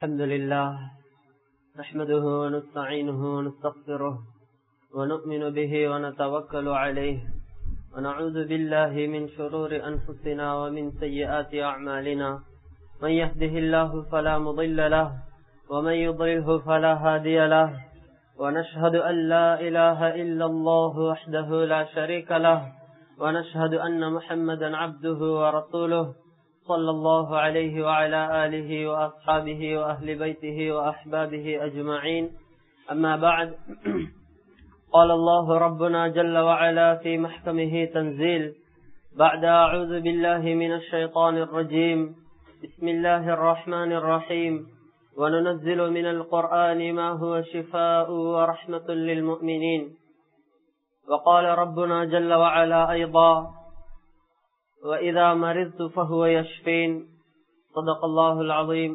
الحمد لله نحمده ونستعينه ونستغفره ونؤمن به ونتوكل عليه ونعوذ بالله من شرور أنفسنا ومن سيئات أعمالنا من يهده الله فلا مضل له ومن يضلله فلا هادي له ونشهد أن لا إله إلا الله وحده لا شريك له ونشهد أن محمدا عبده ورسوله صلى الله عليه وعلى آله وأصحابه وأهل بيته وأحبابه أجمعين أما بعد قال الله ربنا جل وعلا في محكمه تنزيل بعد أعوذ بالله من الشيطان الرجيم بسم الله الرحمن الرحيم وننزل من القرآن ما هو شفاء ورحمة للمؤمنين وقال ربنا جل وعلا أيضا وإذا مرضت فهو يشفين صدق الله العظيم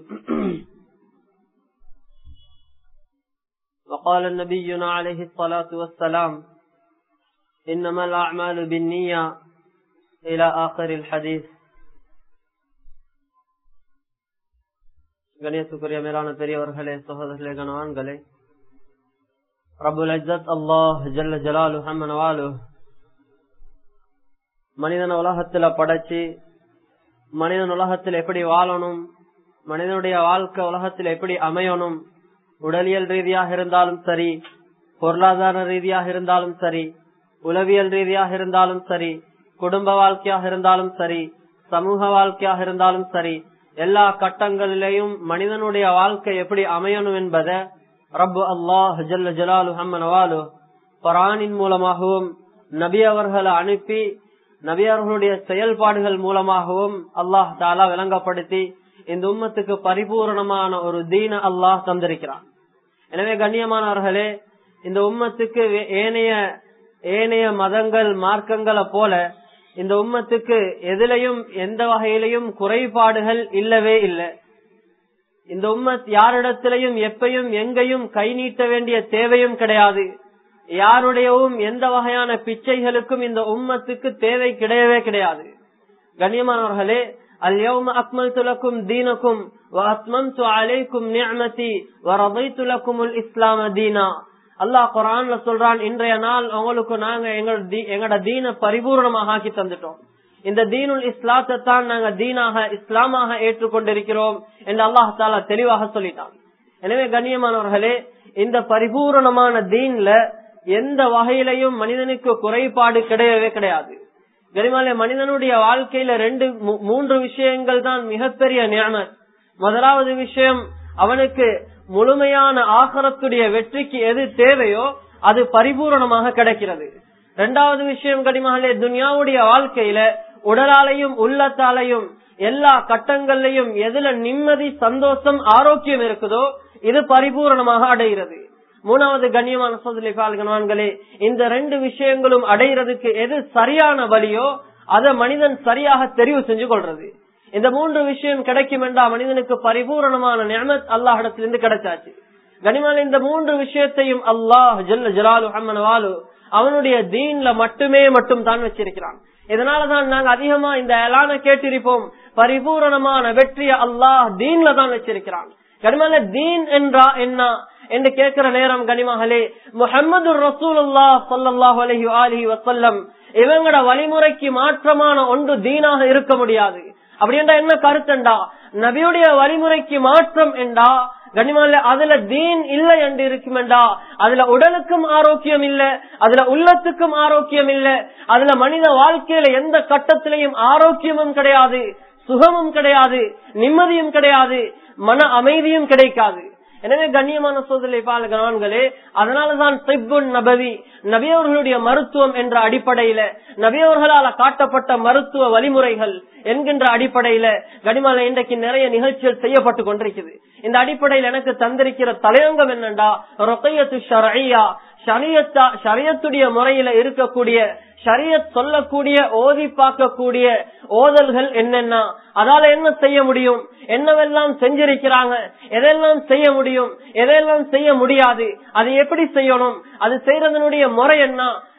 وقال نبينا عليه الصلاة والسلام إنما الأعمال بالنية إلى آخر الحديث கணியத்துக்குரிய மேலான பெரியவர்களே சகோதரர்களே கணவான்களே ரபுல் அஜத் அல்லாஹ் ஜல்ல ஜலாலு ஹம்மனவாலு மனிதன உலகத்துல படைச்சு மனிதன் உலகத்தில் எப்படி வாழணும் மனிதனுடைய வாழ்க்கை உலகத்தில் எப்படி அமையணும் உடலியல் ரீதியாக இருந்தாலும் சரி பொருளாதார ரீதியாக இருந்தாலும் சரி உளவியல் ரீதியாக இருந்தாலும் சரி குடும்ப வாழ்க்கையாக இருந்தாலும் சரி சமூக வாழ்க்கையாக இருந்தாலும் சரி எல்லா கட்டங்களிலேயும் மனிதனுடைய வாழ்க்கை எப்படி அமையணும் என்பதை ரப்பு அல்லாஹ் ஜல்ல ஜலாலு ஹம்மனவாலு பரானின் மூலமாகவும் நபி அவர்களை அனுப்பி நபியர்களுடைய செயல்பாடுகள் மூலமாகவும் அல்லாஹ் தாலா விளங்கப்படுத்தி இந்த உம்மத்துக்கு பரிபூர்ணமான ஒரு தீன அல்லாஹ் தந்திருக்கிறான் எனவே கண்ணியமானவர்களே இந்த உம்மத்துக்கு ஏனைய ஏனைய மதங்கள் மார்க்கங்களை போல இந்த உம்மத்துக்கு எதிலையும் எந்த வகையிலையும் குறைபாடுகள் இல்லவே இல்லை இந்த உம்மத் யாரிடத்திலையும் எப்பையும் எங்கேயும் கை நீட்ட வேண்டிய தேவையும் கிடையாது யாருடையவும் எந்த வகையான பிச்சைகளுக்கும் இந்த உம்மத்துக்கு தேவை கிடையவே கிடையாது கண்ணியமானவர்களே اليوم أكملت لكم دينكم وأتممت عليكم نعمتي ورضيت لكم الإسلام دينا அல்லாஹ் குரான்ல சொல்றான் இன்றைய நாள் உங்களுக்கு நாங்க எங்களோட தீன பரிபூர்ணமாக ஆக்கி தந்துட்டோம் இந்த தீனுல் இஸ்லாத்தை தான் நாங்க தீனாக இஸ்லாமாக ஏற்றுக்கொண்டிருக்கிறோம் என்று அல்லாஹ் தாலா தெளிவாக சொல்லிட்டான் எனவே கண்ணியமானவர்களே இந்த பரிபூரணமான தீன்ல எந்த வகையிலையும் மனிதனுக்கு குறைபாடு கிடையவே கிடையாது கரிமாலே மனிதனுடைய வாழ்க்கையில ரெண்டு மூன்று விஷயங்கள் தான் மிகப்பெரிய ஞானம் முதலாவது விஷயம் அவனுக்கு முழுமையான ஆகரத்துடைய வெற்றிக்கு எது தேவையோ அது பரிபூரணமாக கிடைக்கிறது இரண்டாவது விஷயம் கடிமகளே துனியாவுடைய வாழ்க்கையில உடலாலையும் உள்ளத்தாலையும் எல்லா கட்டங்கள்லையும் எதுல நிம்மதி சந்தோஷம் ஆரோக்கியம் இருக்குதோ இது பரிபூரணமாக அடைகிறது மூணாவது கண்ணியமான சோதனை பால்கணவான்களே இந்த ரெண்டு விஷயங்களும் அடைகிறதுக்கு எது சரியான வழியோ அதை மனிதன் சரியாக தெரிவு செஞ்சு கொள்றது இந்த மூன்று விஷயம் கிடைக்கும் என்றா மனிதனுக்கு பரிபூரணமான நியமத் அல்லாஹிடத்திலிருந்து கிடைச்சாச்சு கனிமான இந்த மூன்று விஷயத்தையும் அல்லாஹ் ஜல்ல ஜலாலு அம்மனவாலு அவனுடைய தீன்ல மட்டுமே மட்டும் தான் வச்சிருக்கிறான் இதனாலதான் நாங்க அதிகமா இந்த எலான கேட்டிருப்போம் பரிபூரணமான வெற்றிய அல்லாஹ் தீன்ல தான் வச்சிருக்கிறான் கனிமான தீன் என்றா என்ன என்று கேட்கிற நேரம் கனிமகளே முகமது ரசூலுல்லா சல்லாஹு அலஹி அலஹி வசல்லம் இவங்களோட வழிமுறைக்கு மாற்றமான ஒன்று தீனாக இருக்க முடியாது அப்படி என்றா என்ன கருத்தண்டா நபியுடைய வழிமுறைக்கு மாற்றம் என்றா கனிமால அதுல தீன் இல்லை என்று இருக்குமெண்டா அதுல உடலுக்கும் ஆரோக்கியம் இல்ல அதுல உள்ளத்துக்கும் ஆரோக்கியம் இல்ல அதுல மனித வாழ்க்கையில எந்த கட்டத்திலையும் ஆரோக்கியமும் கிடையாது சுகமும் கிடையாது நிம்மதியும் கிடையாது மன அமைதியும் கிடைக்காது எனவே கண்ணியமான சோதனை பாலகனான்களே அதனாலதான் சிப்புன் நபவி நபியவர்களுடைய மருத்துவம் என்ற அடிப்படையில நபியவர்களால காட்டப்பட்ட மருத்துவ வழிமுறைகள் என்கின்ற அடிப்படையில கனிமலை இன்றைக்கு நிறைய நிகழ்ச்சிகள் செய்யப்பட்டு கொண்டிருக்குது இந்த அடிப்படையில் எனக்கு தந்திருக்கிற தலையங்கம் என்னண்டா ரொக்கையத்து ஷரையா ஷரியத்தா ஷரியத்துடைய முறையில இருக்கக்கூடிய ஷரியத் சொல்லக்கூடிய ஓதி பார்க்கக்கூடிய ஓதல்கள் என்னென்ன அதால என்ன செய்ய முடியும் என்னவெல்லாம் செஞ்சிருக்கிறாங்க எதெல்லாம் செய்ய முடியும் எதெல்லாம் செய்ய முடியாது அது எப்படி செய்யணும் அது செய்யறதனுடைய முறை என்ன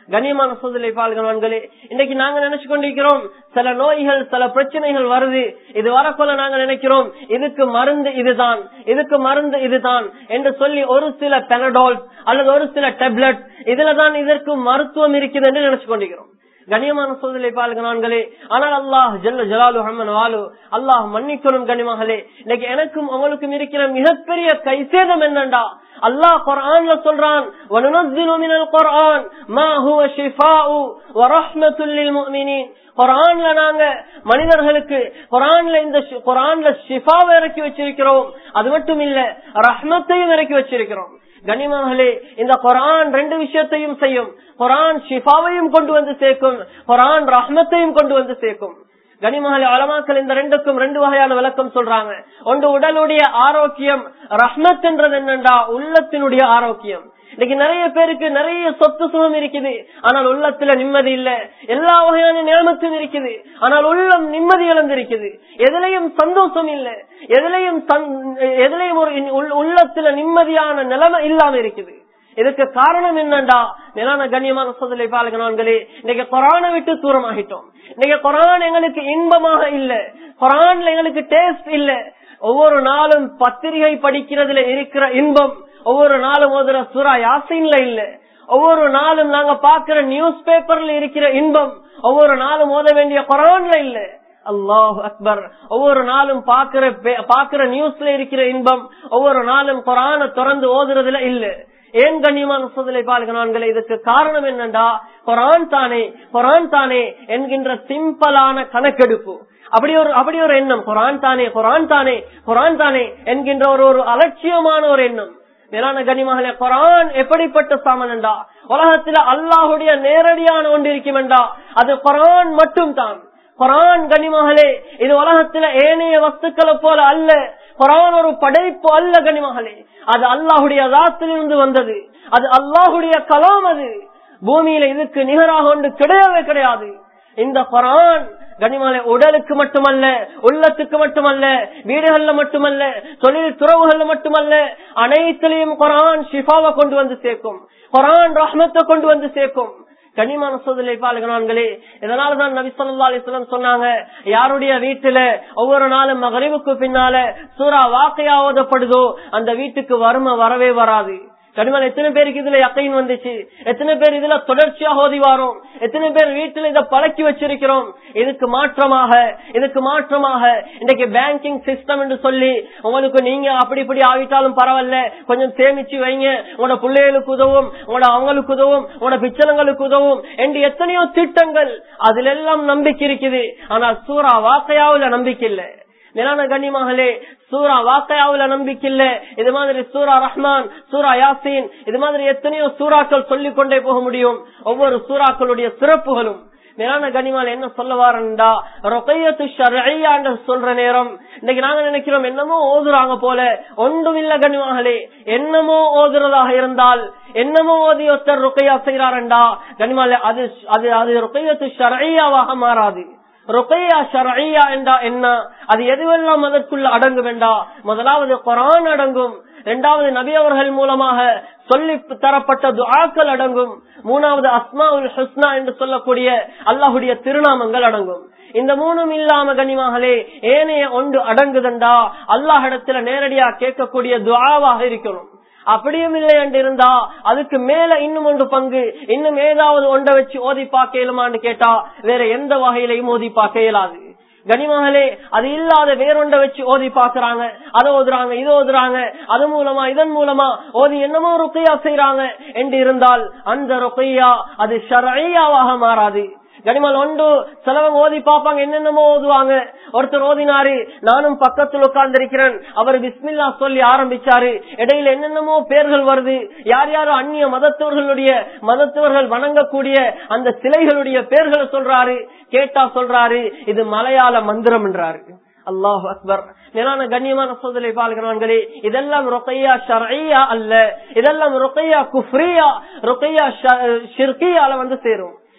கண்ணியமான சோதனை பால்கவான்களே இன்னைக்கு நாங்க நினைச்சு கொண்டிருக்கிறோம் சில நோய்கள் சில பிரச்சனைகள் வருது இது வரக்குள்ள நாங்க நினைக்கிறோம் இதுக்கு மருந்து இதுதான் இதுக்கு மருந்து இதுதான் என்று சொல்லி ஒரு சில பெனடால் அல்லது ஒரு சில டேப்லெட் இதுலதான் இதற்கு மருத்துவம் இருக்குது என்று நினைச்சு கொண்டிருக்கிறோம் கண்ணியமான சோதனை பால்கனான்களே ஆனால் அல்லாஹ் ஜல்ல ஜலாலு ஹம்மன் வாலு அல்லாஹ் மன்னிக்கணும் கனிமகளே இன்னைக்கு எனக்கும் உங்களுக்கும் இருக்கிற மிகப்பெரிய கைசேதம் என்னண்டா அல்லாஹ் குர்ஆன்ல சொல்றான் وَنُنَزِّلُ مِنَ الْقُرْآنِ مَا هُوَ شِفَاءٌ وَرَحْمَةٌ لِلْمُؤْمِنِينَ குரான்ல நாங்க மனிதர்களுக்கு குரான்ல இந்த ஷி- குரான்ல ஷிஃபாவை இறக்கி வச்சிருக்கிறோம் அது மட்டும் இல்ல ரஹ்மத்தையும் இறக்கி வச்சிருக்கிறோம் கனிமகளே இந்த குரான் ரெண்டு விஷயத்தையும் செய்யும் குரான் ஷிஃபாவையும் கொண்டு வந்து சேர்க்கும் குரான் ரஹ்மத்தையும் கொண்டு வந்து சேர்க்கும் கனிமகளே அலமாக்கள் இந்த ரெண்டுக்கும் ரெண்டு வகையான விளக்கம் சொல்றாங்க ஒன்று உடலுடைய ஆரோக்கியம் ரஹ்மத் என்றது என்னண்டா உள்ளத்தினுடைய ஆரோக்கியம் இன்னைக்கு நிறைய பேருக்கு நிறைய சொத்து சுகம் இருக்குது ஆனால் உள்ளத்துல நிம்மதி இல்ல எல்லா வகையான நியமத்தும் இருக்குது ஆனால் உள்ளம் நிம்மதி இழந்திருக்குது எதுலையும் சந்தோஷம் இல்ல எதுலையும் சந்- எதுலையும் ஒரு உள்- உள்ளத்துல நிம்மதியான நிலைமை இல்லாம இருக்குது இதுக்கு காரணம் என்னண்டா மேலான கண்ணியமான சோதனை பாலகனான்களே இன்னைக்கு கொரோனா விட்டு தூரமாகிட்டோம் இன்னைக்கு கொரான் எங்களுக்கு இன்பமாக இல்ல கொரான்ல எங்களுக்கு டேஸ்ட் இல்ல ஒவ்வொரு நாளும் பத்திரிகை படிக்கிறதுல இருக்கிற இன்பம் ஒவ்வொரு நாளும் ஓதுற சுறா யாசின்ல இல்ல ஒவ்வொரு நாளும் நாங்க பாக்குற நியூஸ் பேப்பர்ல இருக்கிற இன்பம் ஒவ்வொரு நாளும் ஓத வேண்டிய குரான்ல இல்ல அல்லாஹ் அக்பர் ஒவ்வொரு நாளும் பாக்குற பே- பாக்குற நியூஸ்ல இருக்கிற இன்பம் ஒவ்வொரு நாளும் குரான திறந்து ஓதுறதுல இல்ல ஏன் கண்ணியமான சோதனை பால்கனான்களை இதுக்கு காரணம் என்னண்டா குரான் தானே குரான் தானே என்கின்ற சிம்பிளான கணக்கெடுப்பு அப்படி ஒரு அப்படி ஒரு எண்ணம் குரான் தானே குரான் தானே குரான் தானே என்கின்ற ஒரு ஒரு அலட்சியமான ஒரு எண்ணம் மேலான கனிமகளே குரான் எப்படிப்பட்ட சாமனண்டா உலகத்துல அல்லாஹுடைய நேரடியான ஒன்று இருக்குமெண்டா அது குரான் மட்டும் தான் குரான் கனிமகளே இது உலகத்துல ஏனைய வஸ்துக்களை போல அல்ல குரான் ஒரு படைப்பு அல்ல கனிமகளே அது அல்லாஹுடைய அதாத்திலிருந்து வந்தது அது அல்லாஹுடைய கலாம் அது பூமியில இதுக்கு நிகராக ஒன்று கிடையவே கிடையாது இந்த குரான் கனிமலை உடலுக்கு மட்டுமல்ல உள்ளத்துக்கு மட்டுமல்ல வீடுகள்ல மட்டுமல்ல தொழில் துறவுகள்ல மட்டுமல்ல அனைத்திலையும் குரான் ஷிஃபாவை கொண்டு வந்து சேர்க்கும் குரான் ரஹ்மத்தை கொண்டு வந்து சேர்க்கும் கனிமான சோதனை பாலகனான்களே இதனாலதான் நபி சொல்லா அலிஸ்லாம் சொன்னாங்க யாருடைய வீட்டுல ஒவ்வொரு நாளும் மகரிவுக்கு பின்னால சூறா வாக்கையா ஓதப்படுதோ அந்த வீட்டுக்கு வறுமை வரவே வராது கனிமன் எத்தனை பேருக்கு இதுல யக்கைன் வந்துச்சு எத்தனை பேர் இதுல தொடர்ச்சியாக ஓதி வாரோம் எத்தனை பேர் வீட்டுல இதை பழக்கி வச்சிருக்கிறோம் இதுக்கு மாற்றமாக இதுக்கு மாற்றமாக இன்னைக்கு பேங்கிங் சிஸ்டம் என்று சொல்லி உங்களுக்கு நீங்க அப்படி இப்படி ஆகிட்டாலும் பரவாயில்ல கொஞ்சம் சேமிச்சு வைங்க உங்களோட பிள்ளைகளுக்கு உதவும் உங்களோட அவங்களுக்கு உதவும் உங்களோட பிச்சலங்களுக்கு உதவும் என்று எத்தனையோ திட்டங்கள் அதுல எல்லாம் நம்பிக்கை இருக்குது ஆனால் சூறா வாக்கையாவுல நம்பிக்கை இல்லை மேலான கண்ணியமாகலே சூரா வாக்கையாவுல நம்பிக்கை இல்ல இது மாதிரி சூரா ரஹ்மான் சூரா யாசீன் இது மாதிரி எத்தனையோ சூறாக்கள் சொல்லிக் கொண்டே போக முடியும் ஒவ்வொரு சூறாக்களுடைய சிறப்புகளும் மேலான கனிமால் என்ன சொல்ல வாரண்டா ரொக்கையத்து ஷர்ஐயான்னு சொல்ற நேரம் இன்னைக்கு நாங்க நினைக்கிறோம் என்னமோ ஓதுறாங்க போல ஒன்றும் இல்ல கனிமாகளே என்னமோ ஓதுறதாக இருந்தால் என்னமோ ஓதி ஒருத்தர் ருக்கையா செய்யறாரண்டா கனிமால அது அது அது ரொக்கையத்து ஷர்ஐயாவாக மாறாது ருக்கையா ஷர்ஐயா என்றா என்ன அது எதுவெல்லாம் அதற்குள்ள அடங்கு வேண்டா முதலாவது குரான் அடங்கும் இரண்டாவது நபி அவர்கள் மூலமாக சொல்லி தரப்பட்ட துஆக்கள் அடங்கும் மூணாவது அஸ்மா உல் ஹுஸ்னா என்று சொல்லக்கூடிய அல்லாஹுடைய திருநாமங்கள் அடங்கும் இந்த மூணும் இல்லாம கனிமாகலே ஏனைய ஒன்று அடங்குதண்டா அல்லாஹ் இடத்துல நேரடியா கேட்கக்கூடிய துஆவாக இருக்கணும் அப்படியும் இல்லை என்று இருந்தா அதுக்கு மேல இன்னும் ஒன்று பங்கு இன்னும் ஏதாவது ஒன்றை வச்சு ஓதி பார்க்க இயலுமான்னு கேட்டா வேற எந்த வகையிலையும் ஓதி பார்க்க இயலாது கனிமகளே அது இல்லாத வேறொண்ட வச்சு ஓதி பாக்குறாங்க அதை ஓதுறாங்க இது ஓதுறாங்க அது மூலமா இதன் மூலமா ஓதி என்னமோ ருக்கையா செய்யறாங்க என்று இருந்தால் அந்த ருக்கையா அது ஷரையாவாக மாறாது கனிமல் ஒன்று சிலவங்க ஓதி பார்ப்பாங்க என்னென்னமோ ஓதுவாங்க ஒருத்தர் ஓதினாரு நானும் பக்கத்தில் உட்கார்ந்திருக்கிறேன் அவர் பிஸ்மில்லா சொல்லி ஆரம்பிச்சாரு இடையில என்னென்னமோ பேர்கள் வருது யார் யாரும் அந்நிய மதத்தவர்களுடைய மதத்தவர்கள் வணங்கக்கூடிய அந்த சிலைகளுடைய பேர்களை சொல்றாரு கேட்டா சொல்றாரு இது மலையாள மந்திரம் என்றாரு அல்லாஹ் அக்பர் மேலான கண்ணியமான சோதனை பால்கிறான்களே இதெல்லாம் ரொக்கையா ஷர்ஐயா அல்ல இதெல்லாம் ரொக்கையா குஃப்ரியா ரொக்கையா ஷிர்கியால வந்து சேரும்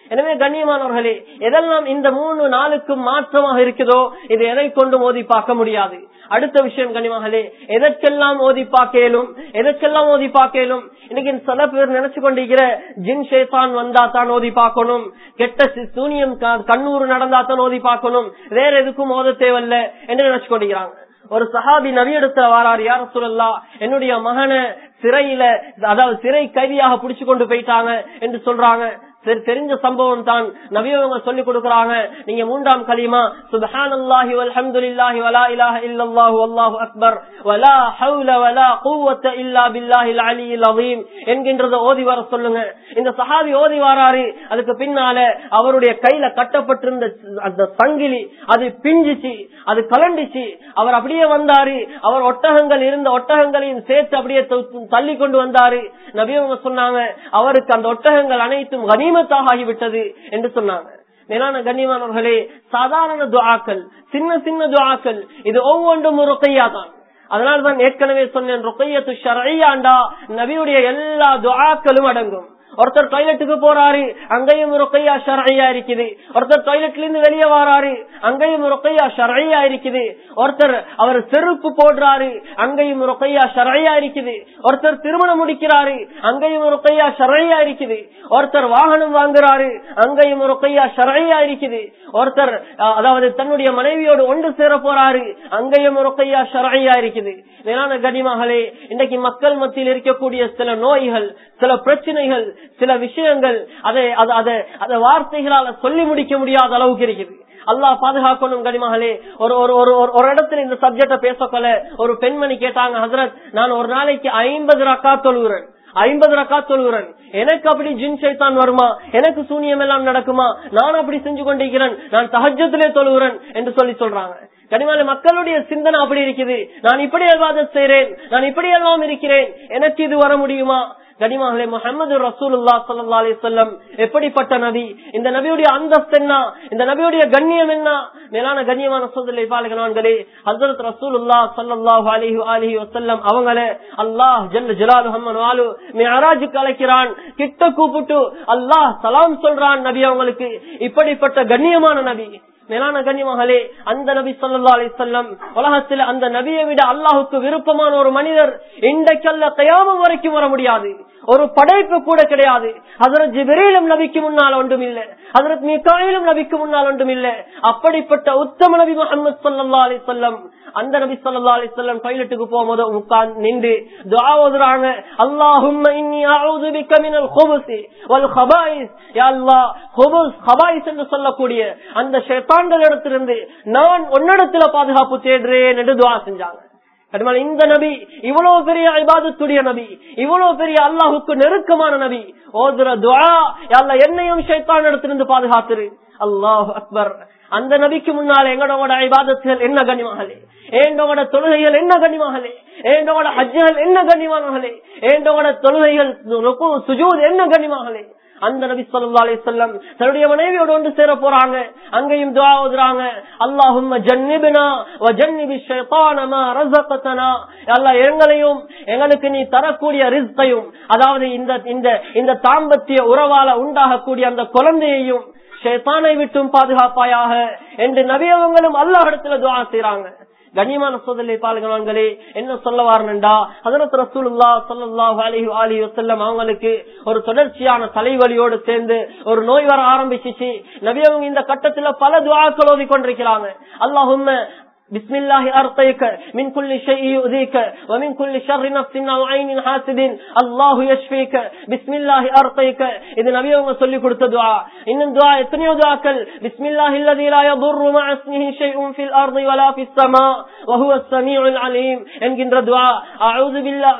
எனவே கண்ணியமானவர்களே எதெல்லாம் இந்த மூணு நாளுக்கும் மாற்றமாக இருக்குதோ இது எதை கொண்டும் ஓதி பார்க்க முடியாது அடுத்த விஷயம் கண்ணியமாகலே எதற்கெல்லாம் ஓதி பார்க்கலும் எதற்கெல்லாம் ஓதி பார்க்கலும் இன்னைக்கு சில பேர் நினைச்சு கொண்டிருக்கிற ஜின் ஷேத்தான் வந்தா தான் ஓதி பார்க்கணும் கெட்ட சி- சூனியம் க- கண்ணூறு நடந்தா தான் ஓதி பார்க்கணும் வேற எதுக்கும் ஓத தேவையில்ல என்று நினைச்சு கொண்டிருக்கிறாங்க ஒரு சஹாபி நவியெடுத்த வாரார் யார சொல்லலாம் என்னுடைய மகனை சிறையில அதாவது சிறை கைதியாக புடிச்சு கொண்டு போயிட்டாங்க என்று சொல்றாங்க தெரி- தெரிஞ்ச சம்பவம் தான் நவியவங்க சொல்லி கொடுக்கறாங்க நீங்க மூன்றாம் கலிமா சுபஹானல்லாஹி வல்ஹம்துலில்லாஹி வலா இலாஹ இல்லல்லாஹு வல்லாஹு அக்பர் வலா ஹவுல வலா குவத்த இல்லா பில்லாஹில் அலியில் அதீம் என்கின்றத ஓதி வர சொல்லுங்க இந்த சஹாபி ஓதி வாராரு அதுக்கு பின்னால அவருடைய கையில கட்டப்பட்டிருந்த அந்த சங்கிலி அது பிஞ்சிச்சு அது கலண்டிச்சு அவர் அப்படியே வந்தாரு அவர் ஒட்டகங்கள் இருந்த ஒட்டகங்களையும் சேர்த்து அப்படியே த- தள்ளி கொண்டு வந்தாரு நபியவங்க சொன்னாங்க அவருக்கு அந்த ஒட்டகங்கள் அனைத்தும் கனிமத்தாக ஆகிவிட்டது என்று சொன்னாங்க மேலான கண்ணியமானவர்களே சாதாரண துஆக்கள் சின்ன சின்ன துஆக்கள் இது ஒவ்வொன்றும் ஒரு கையா தான் அதனால்தான் ஏற்கனவே சொன்னேன் ருக்கையத்து ஷரையாண்டா நபியுடைய எல்லா துஆக்களும் அடங்கும் ஒருத்தர் டாய்லெட்டுக்கு போறாரு அங்கேயும் ருக்கையா ஷரையா இருக்குது ஒருத்தர் டாய்லெட்ல இருந்து வெளியே வராரு அங்கேயும் ருக்கையா ஷரையா இருக்குது ஒருத்தர் அவர் செருப்பு போடுறாரு அங்கேயும் ருக்கையா ஷரையா இருக்குது ஒருத்தர் திருமணம் முடிக்கிறாரு அங்கேயும் ருக்கையா ஷரையா இருக்குது ஒருத்தர் வாகனம் வாங்குறாரு அங்கேயும் ருக்கையா ஷரையா இருக்குது ஒருத்தர் அஹ், அதாவது தன்னுடைய மனைவியோடு ஒன்று சேர போறாரு அங்கேயும் ருக்கையா ஷரையா இருக்குது மேலான கனிமகளே இன்றைக்கு மக்கள் மத்தியில் இருக்கக்கூடிய சில நோய்கள் சில பிரச்சனைகள் சில விஷயங்கள் அதை அதை அதை அதை வார்த்தைகளால சொல்லி முடிக்க முடியாத அளவுக்கு இருக்குது அல்லாஹ் பாதுகாக்கணும் கனிமகளே ஒரு ஒரு ஒரு ஒரு- ஒரு இடத்துல இந்த சப்ஜெக்ட பேசக்கொள்ள ஒரு பெண்மணி கேட்டாங்க ஹசரத் நான் ஒரு நாளைக்கு ஐம்பது ரக்கா தொழுகிறேன் ஐம்பது ரக்கா தொழுகிறேன் எனக்கு அப்படி ஜின் சைத்தான் வருமா எனக்கு சூனியம் எல்லாம் நடக்குமா நான் அப்படி செஞ்சு கொண்டிருக்கிறேன் நான் தஹஜத்திலே தொழுகிறேன் என்று சொல்லி சொல்றாங்க கனிமால மக்களுடைய சிந்தனை அப்படி இருக்குது நான் இப்படி அல்வாதம் செய்றேன் நான் இப்படி எல்லாம் இருக்கிறேன் எனக்கு இது வர முடியுமா கனிமாகலே முகமது ரசூலுல்லா சல்லா அலி சொல்லம் எப்படிப்பட்ட நபி இந்த நபியுடைய அந்தஸ்து என்ன இந்த நபியுடைய கண்ணியம் என்ன மேலான கண்ணியமான சோதனை பாலகனான்களே ஹசரத் ரசூலுல்லா சல்லாஹு அலிஹி அலிஹி வசல்லம் அவங்களே அல்லாஹ் ஜல்ல ஜலாலு ஹம்மன் வாலு மியராஜுக்கு அழைக்கிறான் கிட்ட கூப்பிட்டு அல்லாஹ் சலாம் சொல்றான் நபி அவங்களுக்கு இப்படிப்பட்ட கண்ணியமான நபி மேலான கண்ணியமகளே அந்த நபி சொல்லா அலி சொல்லம் உலகத்தில் அந்த நபியை விட அல்லாஹுக்கு விருப்பமான ஒரு மனிதர் இன்றைக்கல்ல கயாமம் வரைக்கும் வர முடியாது ஒரு படைப்பு கூட கிடையாது ஹசரத் ஜிபிரேலும் நபிக்கு முன்னால் ஒன்றும் இல்லை ஹசரத் மிகாயிலும் நபிக்கு முன்னால் ஒன்றும் இல்லை அப்படிப்பட்ட உத்தம நபி முகமது சொல்லா அலி சொல்லம் அந்த நபி சொல்லா அலி சொல்லம் டாய்லெட்டுக்கு போகும்போது உட்கார்ந்து நின்று துஆ ஓதுறாங்க அல்லாஹும்ம இன்னி அஊது பிக்க மினல் குபுஸி வல் கபாயிஸ் யா அல்லாஹ் குபுஸ் கபாயிஸ் என்று சொல்லக்கூடிய அந்த ஷைத்தான்கள் இடத்திலிருந்து நான் உன்னிடத்துல பாதுகாப்பு தேடுறேன் என்று துஆ செஞ்சாங்க கடுமையான இந்த நபி இவ்வளவு பெரிய இபாதத்துடைய நபி இவ்வளவு பெரிய அல்லாஹுக்கு நெருக்கமான நபி ஓதுற துஆ யா அல்லாஹ் என்னையும் ஷைத்தான் இடத்திலிருந்து பாதுகாத்துரு அல்லாஹ் அக்பர் அந்த நபிக்கு முன்னால் எங்களோட ஐபாதத்துகள் என்ன கனிமகளே ஏண்டோட தொழுகைகள் என்ன கனிமகளே ஏண்டோட ஹஜ்ஜுகள் என்ன கனிமானங்களே ஏண்டோட தொழுகைகள் ருக்கு, சுஜூத் என்ன கனிமகளே அந்த நபி சொல்லா அலி சொல்லம் தன்னுடைய மனைவியோடு ஒன்று சேர போறாங்க அங்கேயும் துவா ஓதுறாங்க அல்லாஹும் ஜன்னிபினா ஜன்னிபி ஷைத்தானமா ரஸகத்தனா அல்லாஹ் எங்களையும் எங்களுக்கு நீ தரக்கூடிய ரிஸ்கையும் அதாவது இந்த இந்த இந்த தாம்பத்திய உறவால உண்டாகக்கூடிய அந்த குழந்தையையும் ஷைத்தானை விட்டும் பாதுகாப்பாயாக என்று நபியவங்களும் அல்லாஹ் இடத்துல துவா செய்யறாங்க கண்ணியமான சோதனை பாலகவான்களே என்ன சொல்ல வாரண்டா ஹசரத் ரசூலுல்லா ஸல்லல்லாஹு அலைஹி வஆலிஹி வஸல்லம் அவங்களுக்கு ஒரு தொடர்ச்சியான தலைவலியோடு சேர்ந்து ஒரு நோய் வர ஆரம்பிச்சிச்சு நபி அவங்க இந்த கட்டத்துல பல துஆக்கள் ஓதி கொண்டிருக்கிறாங்க அல்லாஹும்ம بسم الله أرقيك من كل شيء يؤذيك ومن كل شر نفس أو عين حاسد الله يشفيك بسم الله أرقيك إذا نبي الله صلي كرت دعاء إن الدعاء يتنيو دعاء بسم الله الذي لا يضر مع اسمه شيء في الأرض ولا في السماء وهو السميع العليم إن كنت دعاء أعوذ بالله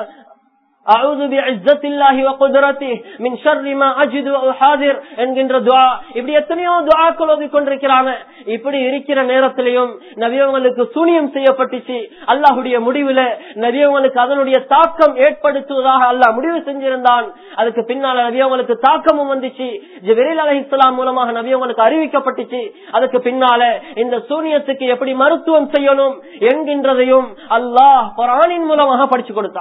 أعوذ بعزة الله وقدرته من شر ما أجد وأحاذر என்கின்ற துஆ இப்படி எத்தனையோ துஆக்கள் ஓதி கொண்டிருக்கிறாங்க இப்படி இருக்கிற நேரத்திலையும் நபியவங்களுக்கு சூனியம் செய்யப்பட்டுச்சு அல்லாஹுடைய முடிவுல நபியவங்களுக்கு அதனுடைய தாக்கம் ஏற்படுத்துவதாக அல்லாஹ் முடிவு செஞ்சிருந்தான் அதுக்கு பின்னால நபியவங்களுக்கு தாக்கமும் வந்துச்சு ஜிபிரில் அலி இஸ்லாம் மூலமாக நபியவங்களுக்கு அறிவிக்கப்பட்டுச்சு அதுக்கு பின்னால இந்த சூனியத்துக்கு எப்படி மருத்துவம் செய்யணும் என்கின்றதையும் அல்லாஹ் குரானின் மூலமாக படிச்சு கொடுத்தான்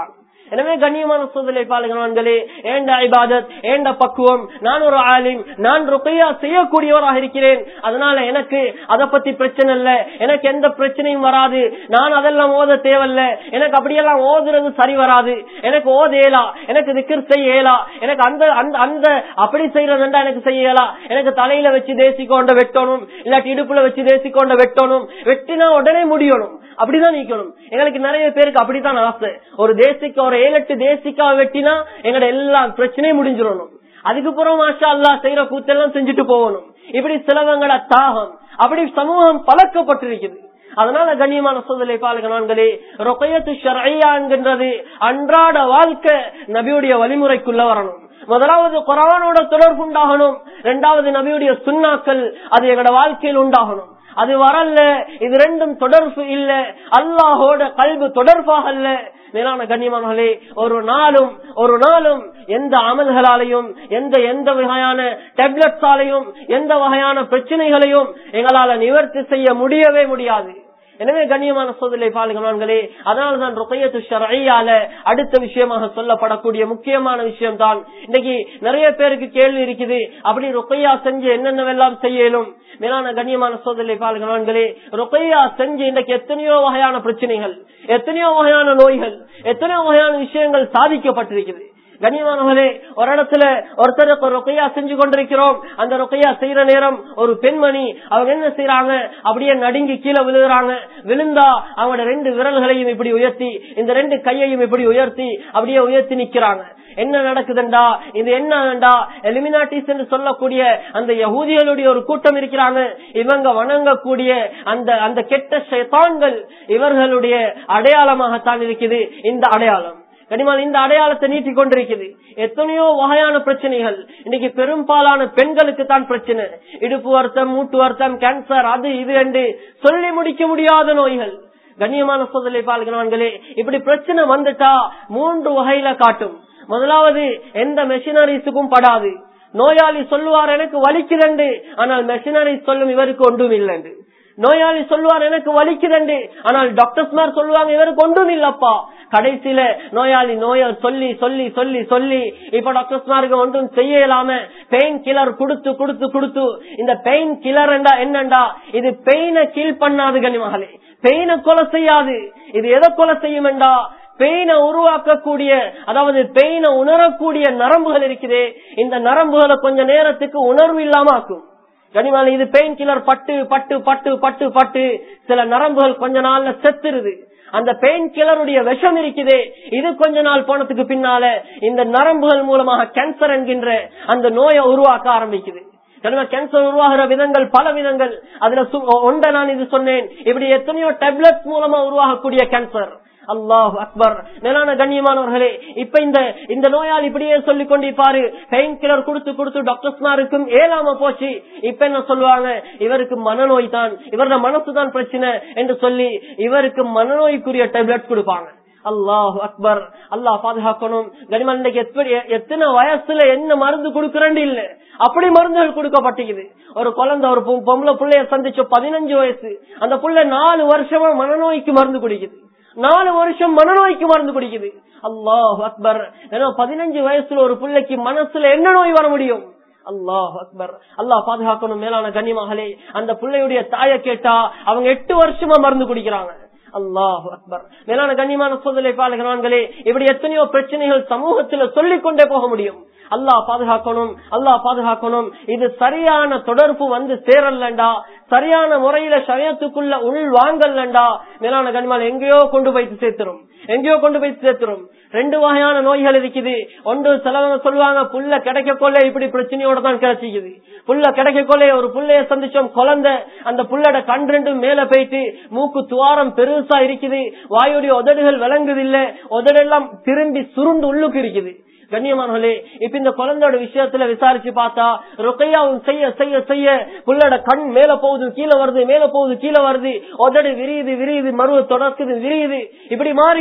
எனவே கண்ணியமான சூழலை பாலுகிறவன்களே ஏண்ட ஐபாதத் ஏண்ட பக்குவம் நான் ஒரு ஆலிம் நான் ருக்கையா செய்யக்கூடியவராக இருக்கிறேன் அதனால எனக்கு அதை பத்தி பிரச்சனை இல்ல எனக்கு எந்த பிரச்சனையும் வராது நான் அதெல்லாம் ஓத தேவையில்ல எனக்கு அப்படியெல்லாம் ஓதுறது சரி வராது எனக்கு ஓத இயலா எனக்கு திக்கர் செய்ய இயலா எனக்கு அந்த அந்த அந்த அப்படி செய்யறதுண்டா எனக்கு செய்ய இயலா எனக்கு தலையில வச்சு தேசிக்கொண்ட வெட்டணும் இல்லாட்டி இடுப்புல வச்சு தேசிக்கொண்ட வெட்டணும் வெட்டினா உடனே முடியணும் அப்படிதான் நீக்கணும் எங்களுக்கு நிறைய பேருக்கு அப்படித்தான் ஆசை ஒரு தேசிக்கா ஒரு ஏழு எட்டு தேசிக்கா வெட்டினா எங்களோட எல்லா பிரச்சனையும் முடிஞ்சிடணும் அதுக்கப்புறம் மாஷா அல்லா செய்யற கூத்தெல்லாம் செஞ்சுட்டு போகணும் இப்படி சிலவங்கள தாகம் அப்படி சமூகம் பழக்கப்பட்டிருக்குது அதனால கண்ணியமான சூழலை பாலுகனான்களே ரொக்கையத்து ஷரையா என்கின்றது அன்றாட வாழ்க்கை நபியுடைய வழிமுறைக்குள்ள வரணும் முதலாவது குரானோட தொடர்பு உண்டாகணும் இரண்டாவது நபியுடைய சுண்ணாக்கள் அது எங்களோட வாழ்க்கையில் உண்டாகணும் அது வரல இது ரெண்டும் தொடர்பு இல்ல அல்லாஹோட கல்வி தொடர்பாக அல்ல மேலான கண்ணியமானே ஒரு நாளும் ஒரு நாளும் எந்த அமல்களாலையும் எந்த எந்த வகையான டேப்லெட்ஸாலையும் எந்த வகையான பிரச்சனைகளையும் எங்களால நிவர்த்தி செய்ய முடியவே முடியாது எனவே கண்ணியமான சோதனை பாலுகமான்களே அதனால்தான் ருக்கையத்து ஷரையால அடுத்த விஷயமாக சொல்லப்படக்கூடிய முக்கியமான விஷயம் தான் இன்னைக்கு நிறைய பேருக்கு கேள்வி இருக்குது அப்படி ருக்கையா செஞ்சு என்னென்னவெல்லாம் செய்யலும் மேலான கண்ணியமான சோதனை பாலுகமான்களே ருக்கையா செஞ்சு இன்னைக்கு எத்தனையோ வகையான பிரச்சனைகள் எத்தனையோ வகையான நோய்கள் எத்தனையோ வகையான விஷயங்கள் சாதிக்கப்பட்டிருக்குது கண்ணியமானவர்களே ஒரு இடத்துல ஒருத்தருக்கு ரொக்கையா செஞ்சு கொண்டிருக்கிறோம் அந்த ரொக்கையா செய்யற நேரம் ஒரு பெண்மணி அவங்க என்ன செய்யறாங்க அப்படியே நடுங்கி கீழே விழுகிறாங்க விழுந்தா அவங்களோட ரெண்டு விரல்களையும் இப்படி உயர்த்தி இந்த ரெண்டு கையையும் இப்படி உயர்த்தி அப்படியே உயர்த்தி நிக்கிறாங்க என்ன நடக்குதுண்டா இது என்னடா எலிமினாட்டிஸ் என்று சொல்லக்கூடிய அந்த யகூதிகளுடைய ஒரு கூட்டம் இருக்கிறாங்க இவங்க வணங்கக்கூடிய அந்த அந்த கெட்ட ஷைத்தான்கள் இவர்களுடைய அடையாளமாகத்தான் இருக்குது இந்த அடையாளம் கனிமால் இந்த அடையாளத்தை நீட்டி கொண்டிருக்குது எத்தனையோ வகையான பிரச்சனைகள் இன்னைக்கு பெரும்பாலான பெண்களுக்கு தான் பிரச்சனை இடுப்பு வருத்தம் மூட்டு வருத்தம் கேன்சர் அது இது என்று சொல்லி முடிக்க முடியாத நோய்கள் கண்ணியமான சோதனை பால்கிறான்களே இப்படி பிரச்சனை வந்துட்டா மூன்று வகையில காட்டும் முதலாவது எந்த மெஷினரிஸுக்கும் படாது நோயாளி சொல்லுவார் எனக்கு வலிக்குதண்டு ஆனால் மெஷினரி சொல்லும் இவருக்கு ஒன்றும் இல்லைண்டு நோயாளி சொல்லுவார் எனக்கு வலிக்குதண்டு ஆனால் டாக்டர்ஸ்மார் சொல்லுவாங்க இவருக்கு ஒன்றும் இல்லப்பா கடைசியில நோயாளி நோய சொல்லி சொல்லி சொல்லி சொல்லி இப்ப டாக்டர்ஸ்மாருக்கு ஒன்றும் செய்யலாம பெயின் கில்லர் கொடுத்து கொடுத்து கொடுத்து இந்த பெயின் கில்லர் என்னண்டா இது பெயினை கீழ் பண்ணாது கனிமகளே பெயினை கொலை செய்யாது இது எதை கொலை செய்யுமெண்டா பெயினை உருவாக்கக்கூடிய அதாவது பெயினை உணரக்கூடிய நரம்புகள் இருக்குதே இந்த நரம்புகளை கொஞ்ச நேரத்துக்கு உணர்வு இல்லாம ஆக்கும் கனிமால இது பெயின் கில்லர் பட்டு பட்டு பட்டு பட்டு பட்டு சில நரம்புகள் கொஞ்ச நாள்ல செத்துருது அந்த பெயின் கில்லருடைய விஷம் இருக்குதே இது கொஞ்ச நாள் போனதுக்கு பின்னால இந்த நரம்புகள் மூலமாக கேன்சர் என்கின்ற அந்த நோயை உருவாக்க ஆரம்பிக்குது கேன்சர் உருவாகிற விதங்கள் பல விதங்கள் அதுல ஒன்றை நான் இது சொன்னேன் இப்படி எத்தனையோ டேப்லெட் மூலமா உருவாகக்கூடிய கேன்சர் அல்லாஹ் அக்பர் மேலான கண்ணியமானவர்களே இப்ப இந்த இந்த நோயாளி இப்படியே சொல்லிக் கொண்டிருப்பாரு பெயின் கில்லர் கொடுத்து கொடுத்து டாக்டர்ஸ்மாருக்கும் ஏலாம போச்சு இப்ப என்ன சொல்லுவாங்க இவருக்கு மனநோய் தான் இவரோட மனசு தான் பிரச்சனை என்று சொல்லி இவருக்கு மனநோய்க்குரிய டேப்லெட் கொடுப்பாங்க அல்லாஹ் அக்பர் அல்லாஹ் பாதுகாக்கணும் கனிமன் எப்படி எத்தனை வயசுல என்ன மருந்து கொடுக்கறேன்னு இல்ல அப்படி மருந்துகள் கொடுக்கப்பட்டிருக்குது ஒரு குழந்தை ஒரு பொம்பளை பிள்ளைய சந்திச்ச பதினஞ்சு வயசு அந்த புள்ள நாலு வருஷமா மனநோய்க்கு மருந்து குடிக்குது நாலு வருஷம் மனநோய்க்கு மருந்து குடிக்குது அல்லாஹ் அக்பர் ஏன்னா பதினஞ்சு வயசுல ஒரு பிள்ளைக்கு மனசுல என்ன நோய் வர முடியும் அல்லாஹ் அக்பர் அல்லாஹ் பாதுகாக்கணும் மேலான கண்ணியமாகலே அந்த பிள்ளையுடைய தாய கேட்டா அவங்க எட்டு வருஷமா மருந்து குடிக்கிறாங்க அல்லாஹ் அக்பர் மேலான கண்ணியமான சோதனை பாலகனான்களே இப்படி எத்தனையோ பிரச்சனைகள் சமூகத்துல சொல்லிக் கொண்டே போக முடியும் அல்லாஹ் பாதுகாக்கணும் அல்லாஹ் பாதுகாக்கணும் இது சரியான தொடர்பு வந்து சேரலண்டா சரியான முறையில சமயத்துக்குள்ள உள் வாங்கலண்டா மேலான கண்மால் எங்கேயோ கொண்டு போய் சேர்த்துரும் எங்கேயோ கொண்டு போய் சேர்த்துரும் ரெண்டு வகையான நோய்கள் இருக்குது ஒன்று சிலவங்க சொல்லுவாங்க புல்ல கிடைக்க கொள்ள இப்படி பிரச்சனையோட தான் கிடைச்சிக்குது புல்ல கிடைக்க கொள்ள ஒரு புள்ளைய சந்திச்சோம் குழந்தை அந்த புள்ளோட கண் ரெண்டும் மேல போயிட்டு மூக்கு துவாரம் பெருசா இருக்குது வாயுடைய உதடுகள் விளங்குது இல்ல உதடெல்லாம் திரும்பி சுருண்டு உள்ளுக்கு இருக்குது கண்ணியமானவர்களே இப்ப இந்த குழந்தையோட விஷயத்துல விசாரிச்சு பார்த்தா ருக்கையாவும் செய்ய செய்ய செய்ய புள்ளோட கண் மேல போகுது கீழே வருது மேல போகுது கீழே வருது உதடு விரியுது விரியுது மருவ தொடக்குது விரியுது இப்படி மாறி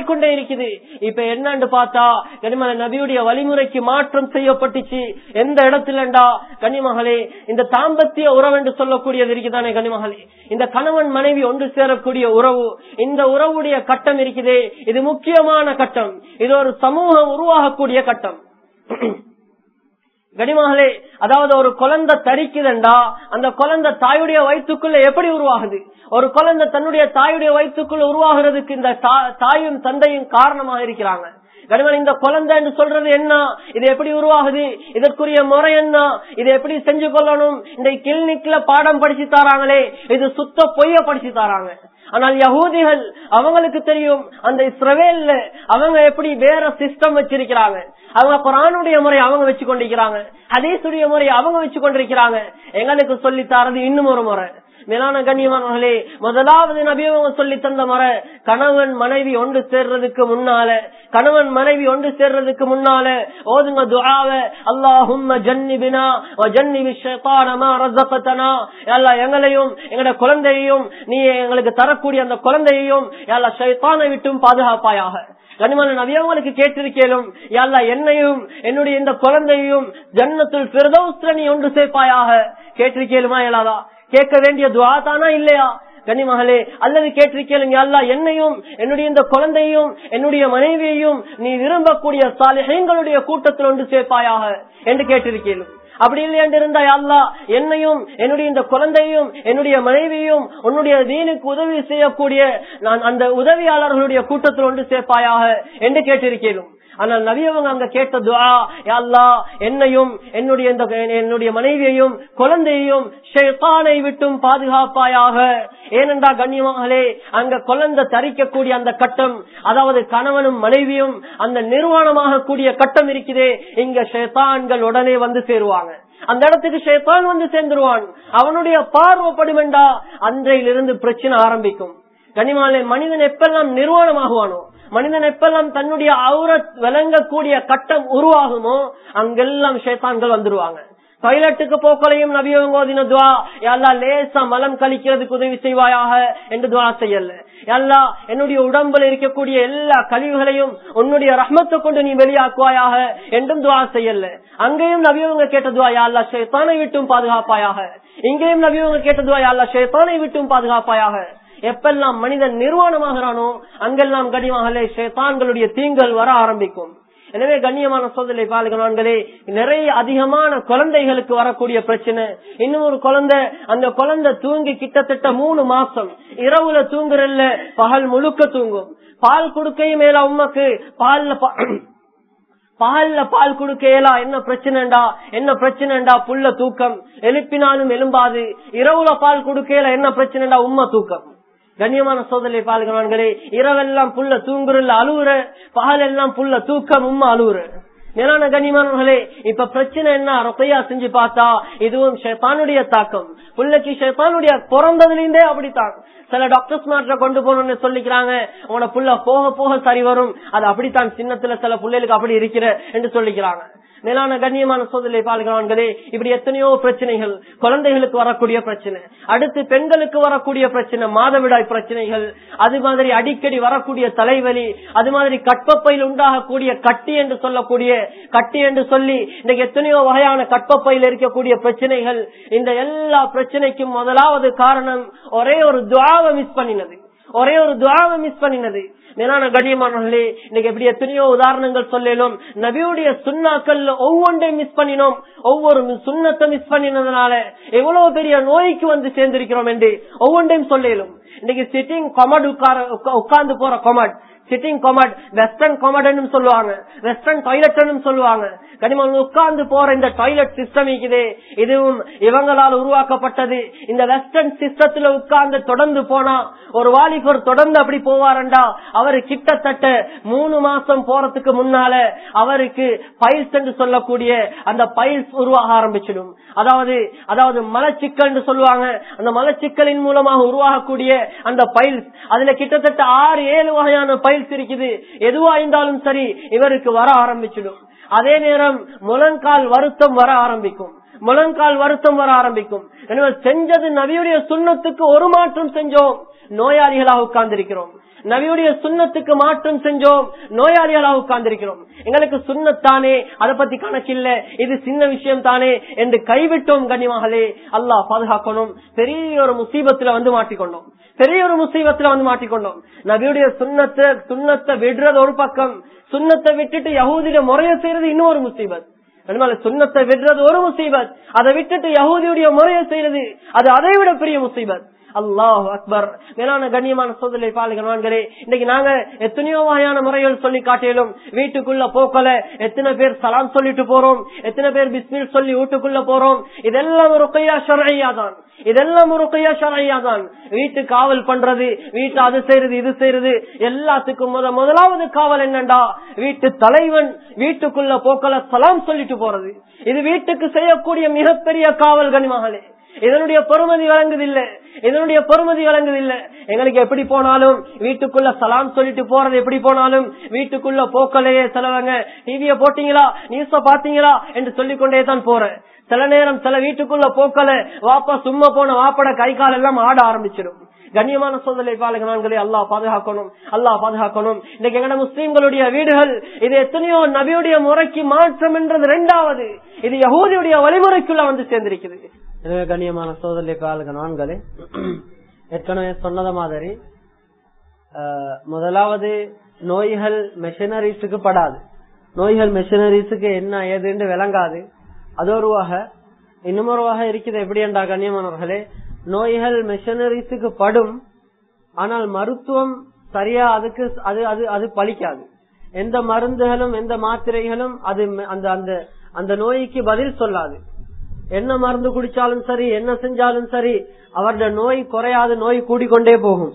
மாறிக்கொண்டே இருக்குது இப்ப என்னன்னு பார்த்தா கனிமலை நபியுடைய வழிமுறைக்கு மாற்றம் செய்யப்பட்டுச்சு எந்த இடத்துலண்டா கனிமகளே இந்த தாம்பத்திய உறவு என்று சொல்லக்கூடியது இருக்குதானே கனிமகளே இந்த கணவன் மனைவி ஒன்று சேரக்கூடிய உறவு இந்த உறவுடைய கட்டம் இருக்குதே இது முக்கியமான கட்டம் இது ஒரு சமூகம் உருவாகக்கூடிய கட்டம் கனிமகளே அதாவது ஒரு குழந்தை தரிக்குதுண்டா அந்த குழந்தை தாயுடைய வயிற்றுக்குள்ள எப்படி உருவாகுது ஒரு குழந்தை தன்னுடைய தாயுடைய வயிற்றுக்குள்ள உருவாகிறதுக்கு இந்த தா- தாயும் தந்தையும் காரணமாக இருக்கிறாங்க கனிமன் இந்த குழந்தைன்னு சொல்றது என்ன இது எப்படி உருவாகுது இதற்குரிய முறை என்ன இதை எப்படி செஞ்சு கொள்ளணும் இந்த கிளினிக்ல பாடம் படிச்சு தராங்களே இது சுத்த பொய்ய படிச்சு தராங்க ஆனால் யகூதிகள் அவங்களுக்கு தெரியும் அந்த இஸ்ரவேல்ல அவங்க எப்படி வேற சிஸ்டம் வச்சிருக்கிறாங்க அவங்க குரானுடைய முறை அவங்க வச்சு கொண்டிருக்கிறாங்க ஹதீசுடைய முறை அவங்க வச்சு கொண்டிருக்கிறாங்க எங்களுக்கு சொல்லி தரது இன்னும் ஒரு முறை மேலான கண்ணியமானவர்களே முதலாவது நபி அவங்க சொல்லி தந்த முறை கணவன் மனைவி ஒன்று சேர்றதுக்கு முன்னால கணவன் மனைவி ஒன்று சேர்றதுக்கு முன்னால ஓதுங்க துஆவ அல்லாஹும்ம ஜன்னிபினா வ ஜன்னிபி ஷைத்தான மா ரஸகதனா யா அல்லாஹ் எங்களையும் எங்கட குழந்தையையும் நீ எங்களுக்கு தரக்கூடிய அந்த குழந்தையையும் யா அல்லாஹ் ஷைத்தானை விட்டும் பாதுகாப்பாயாக கனிமன நவியவங்களுக்கு கேட்டிருக்கேனும் யாழ்லா என்னையும் என்னுடைய இந்த குழந்தையையும் ஜன்னத்துள் பிரதோஸ்ல நீ ஒன்று சேர்ப்பாயாக கேட்டிருக்கேலுமா இயலாதா கேட்க வேண்டிய துவா தானா இல்லையா கனிமகளே அல்லது கேட்டிருக்கேளுங்க அல்லா என்னையும் என்னுடைய இந்த குழந்தையும் என்னுடைய மனைவியையும் நீ விரும்பக்கூடிய சாலிஹங்களுடைய கூட்டத்தில் ஒன்று சேர்ப்பாயாக என்று கேட்டிருக்கேளும் அப்படி இல்லை என்று இருந்தா அல்லா என்னையும் என்னுடைய இந்த குழந்தையும் என்னுடைய மனைவியும் உன்னுடைய தீனுக்கு உதவி செய்யக்கூடிய நான் அந்த உதவியாளர்களுடைய கூட்டத்தில் ஒன்று சேர்ப்பாயாக என்று கேட்டிருக்கேனும் ஆனால் நவியவங்க அங்க கேட்ட துவா அல்லா என்னையும் என்னுடைய இந்த என்னுடைய மனைவியையும் குழந்தையையும் ஷைத்தானை விட்டும் பாதுகாப்பாயாக ஏனென்றா கண்ணியமாகலே அங்க குழந்தை தரிக்கக்கூடிய அந்த கட்டம் அதாவது கணவனும் மனைவியும் அந்த நிர்வாணமாக கூடிய கட்டம் இருக்குதே இங்க ஷைத்தான்கள் உடனே வந்து சேருவாங்க அந்த இடத்துக்கு ஷைத்தான் வந்து சேர்ந்துருவான் அவனுடைய பார்வைப்படுமெண்டா அன்றையிலிருந்து பிரச்சனை ஆரம்பிக்கும் கனிமாலே மனிதன் எப்பெல்லாம் நிர்வாணமாகுவானோ மனிதன் எப்பெல்லாம் தன்னுடைய அவுரத் விளங்கக்கூடிய கட்டம் உருவாகுமோ அங்கெல்லாம் ஷேத்தான்கள் வந்துருவாங்க டாய்லெட்டுக்கு போக்கலையும் நபியவங்க ஓதின துவா எல்லா லேசா மலம் கழிக்கிறதுக்கு உதவி செய்வாயாக என்று துவா செய்யல எல்லா என்னுடைய உடம்புல இருக்கக்கூடிய எல்லா கழிவுகளையும் உன்னுடைய ரஹ்மத்தை கொண்டு நீ வெளியாக்குவாயாக என்றும் துவா செய்யல அங்கேயும் நபியவங்க கேட்ட துவா யாழ்லா ஷேத்தானை விட்டும் பாதுகாப்பாயாக இங்கேயும் நபியவங்க கேட்ட துவா யாழ்லா ஷேத்தானை விட்டும் பாதுகாப்பாயாக எப்பெல்லாம் மனிதன் நிர்வாணமாகிறானோ அங்கெல்லாம் கனிமாகலே ஷேத்தான்களுடைய தீங்கள் வர ஆரம்பிக்கும் எனவே கண்ணியமான சோதனை பாலுகளான்களே நிறைய அதிகமான குழந்தைகளுக்கு வரக்கூடிய பிரச்சனை இன்னும் ஒரு குழந்தை அந்த குழந்தை தூங்கி கிட்டத்தட்ட மூணு மாசம் இரவுல தூங்குறல்ல பகல் முழுக்க தூங்கும் பால் கொடுக்கையும் மேல உமக்கு பால்ல பால்ல பால் கொடுக்கலா என்ன பிரச்சனைடா என்ன பிரச்சனைடா புள்ள தூக்கம் எழுப்பினாலும் எலும்பாது இரவுல பால் கொடுக்கல என்ன பிரச்சனைடா உம்மா தூக்கம் கண்ணியமான சோதனை பால்கிறான்களே இரவெல்லாம் புள்ள தூங்குறல அழுவுற பகல் எல்லாம் புள்ள தூக்கம் உம்மா அழுவுற மேலான கண்ணியமானவர்களே இப்ப பிரச்சனை என்ன ரொக்கையா செஞ்சு பார்த்தா இதுவும் ஷேத்தானுடைய தாக்கம் புள்ளைக்கு ஷேத்தானுடைய பிறந்ததுலேருந்தே அப்படித்தான் சில டாக்டர்ஸ் மாற்ற கொண்டு போகணும்னு சொல்லிக்கிறாங்க உங்களோட புள்ள போக போக சரி வரும் அது அப்படித்தான் சின்னத்துல சில பிள்ளைகளுக்கு அப்படி இருக்கிற என்று சொல்லிக்கிறாங்க மேலான கண்ணியமான சோதனை பால்கிறான்களே இப்படி எத்தனையோ பிரச்சனைகள் குழந்தைகளுக்கு வரக்கூடிய பிரச்சனை அடுத்து பெண்களுக்கு வரக்கூடிய பிரச்சனை மாதவிடாய் பிரச்சனைகள் அது மாதிரி அடிக்கடி வரக்கூடிய தலைவலி அது மாதிரி கற்பப்பையில் உண்டாகக்கூடிய கட்டி என்று சொல்லக்கூடிய கட்டி என்று சொல்லி இன்னைக்கு எத்தனையோ வகையான கற்பப்பையில் இருக்கக்கூடிய பிரச்சனைகள் இந்த எல்லா பிரச்சனைக்கும் முதலாவது காரணம் ஒரே ஒரு துவாவை மிஸ் பண்ணினது ஒரே ஒரு துவாவை மிஸ் பண்ணினது மேலான கண்ணியமானவர்களே இன்னைக்கு எப்படி எத்தனையோ உதாரணங்கள் சொல்லலும் நபியுடைய சுண்ணாக்கள்ல ஒவ்வொன்றையும் மிஸ் பண்ணினோம் ஒவ்வொரு சுண்ணத்தை மிஸ் பண்ணினதுனால எவ்வளவு பெரிய நோய்க்கு வந்து சேர்ந்திருக்கிறோம் என்று ஒவ்வொன்றையும் சொல்லலும் இன்னைக்கு சிட்டிங் கொமட் உட்கார உட்கார்ந்து போற commode sitting commode western commode சொல்லுவாங்க வெஸ்டர்ன் டாய்லெட் சொல்லுவாங்க கனிமன் உட்கார்ந்து போற இந்த டாய்லெட் சிஸ்டம் இருக்குது இதுவும் இவங்களால் உருவாக்கப்பட்டது இந்த வெஸ்டர்ன் சிஸ்டத்துல உட்கார்ந்து தொடர்ந்து போனா ஒரு வாலிபர் தொடர்ந்து அப்படி போவாரண்டா அவரு கிட்டத்தட்ட மூணு மாசம் போறதுக்கு முன்னால அவருக்கு பைல்ஸ் என்று சொல்லக்கூடிய அந்த பைல்ஸ் உருவாக ஆரம்பிச்சிடும் அதாவது அதாவது மலச்சிக்கல் சொல்லுவாங்க அந்த மலச்சிக்கலின் மூலமாக உருவாகக்கூடிய அந்த பைல்ஸ் அதுல கிட்டத்தட்ட ஆறு ஏழு வகையான பைல்ஸ் இருக்குது எதுவா இருந்தாலும் சரி இவருக்கு வர ஆரம்பிச்சிடும் அதே நேரம் முழங்கால் வருத்தம் வர ஆரம்பிக்கும் முழங்கால் வருத்தம் வர ஆரம்பிக்கும் எனவே செஞ்சது நபியுடைய சுண்ணத்துக்கு ஒரு மாற்றம் செஞ்சோம் நோயாளிகளாக உட்கார்ந்திருக்கிறோம் நபியுடைய சுண்ணத்துக்கு மாற்றம் செஞ்சோம் நோயாளிகளாக உட்கார்ந்திருக்கிறோம் எங்களுக்கு சுண்ணத்தானே அதை பத்தி கணக்கில்ல இது சின்ன விஷயம் தானே என்று கைவிட்டோம் கண்ணியமாகலே அல்லாஹ் பாதுகாக்கணும் பெரிய ஒரு முசீபத்துல வந்து மாட்டிக்கொண்டோம் பெரிய ஒரு முசீபத்துல வந்து மாட்டிக்கொண்டோம் நபியுடைய சுண்ணத்தை சுண்ணத்தை விடுறது ஒரு பக்கம் சுண்ணத்தை விட்டுட்டு யகூதியில முறைய செய்யறது இன்னொரு முசீபத் அதனால சுண்ணத்தை விடுறது ஒரு முசீபத் அதை விட்டுட்டு யகூதியுடைய முறையை செய்யறது அது அதை விட பெரிய முசீபத் அல்லாஹ் அக்பர் மேலான கண்ணியமான சோதனை பாலுகிறவான்களே இன்னைக்கு நாங்க எத்தனையோ வகையான முறைகள் சொல்லி காட்டிலும் வீட்டுக்குள்ள போக்கல எத்தனை பேர் சலாம் சொல்லிட்டு போறோம் எத்தனை பேர் பிஸ்மில் சொல்லி வீட்டுக்குள்ள போறோம் இதெல்லாம் ஒரு கையா ஷரையா தான் இதெல்லாம் ஒரு கையா ஷரையா தான் வீட்டு காவல் பண்றது வீட்டு அது செய்யறது இது செய்யறது எல்லாத்துக்கும் முத முதலாவது காவல் என்னண்டா வீட்டு தலைவன் வீட்டுக்குள்ள போக்கல சலாம் சொல்லிட்டு போறது இது வீட்டுக்கு செய்யக்கூடிய மிகப்பெரிய காவல் கனிமகளே இதனுடைய பொறுமதி வழங்குதில்லை இதனுடைய பொறுமதி வழங்குதில்லை எங்களுக்கு எப்படி போனாலும் வீட்டுக்குள்ள சலாம் சொல்லிட்டு போறது எப்படி போனாலும் வீட்டுக்குள்ள போக்கலையே சிலவங்க டிவிய போட்டீங்களா நியூஸ பாத்தீங்களா என்று சொல்லிக்கொண்டே தான் போறேன் சில நேரம் சில வீட்டுக்குள்ள போக்கல வாப்பா சும்மா போன வாப்பட கை கால் எல்லாம் ஆட ஆரம்பிச்சிடும் கண்ணியமான சோதனை பாலகனான்களை அல்லாஹ் பாதுகாக்கணும் அல்லாஹ் பாதுகாக்கணும் இன்னைக்கு எங்கட முஸ்லீம்களுடைய வீடுகள் இது எத்தனையோ நபியுடைய முறைக்கு மாற்றம் என்றது இரண்டாவது இது யகூதியுடைய வழிமுறைக்குள்ள வந்து சேர்ந்திருக்குது எனவே கண்ணியமான சோதனை பாலகனான்களே ஏற்கனவே சொன்னத மாதிரி அஹ், முதலாவது நோய்கள் மெஷினரிஸுக்கு படாது நோய்கள் மெஷினரிஸுக்கு என்ன ஏதுன்னு விளங்காது அது ஒரு வகை இன்னும் ஒரு வகை இருக்குது எப்படி என்றா கண்ணியமானவர்களே நோய்கள் மெஷினரிஸுக்கு படும் ஆனால் மருத்துவம் சரியா அதுக்கு அது அது அது பலிக்காது எந்த மருந்துகளும் எந்த மாத்திரைகளும் அது ம- அந்த அந்த அந்த நோய்க்கு பதில் சொல்லாது என்ன மருந்து குடிச்சாலும் சரி என்ன செஞ்சாலும் சரி அவருடைய நோய் குறையாது நோய் கூடிக்கொண்டே போகும்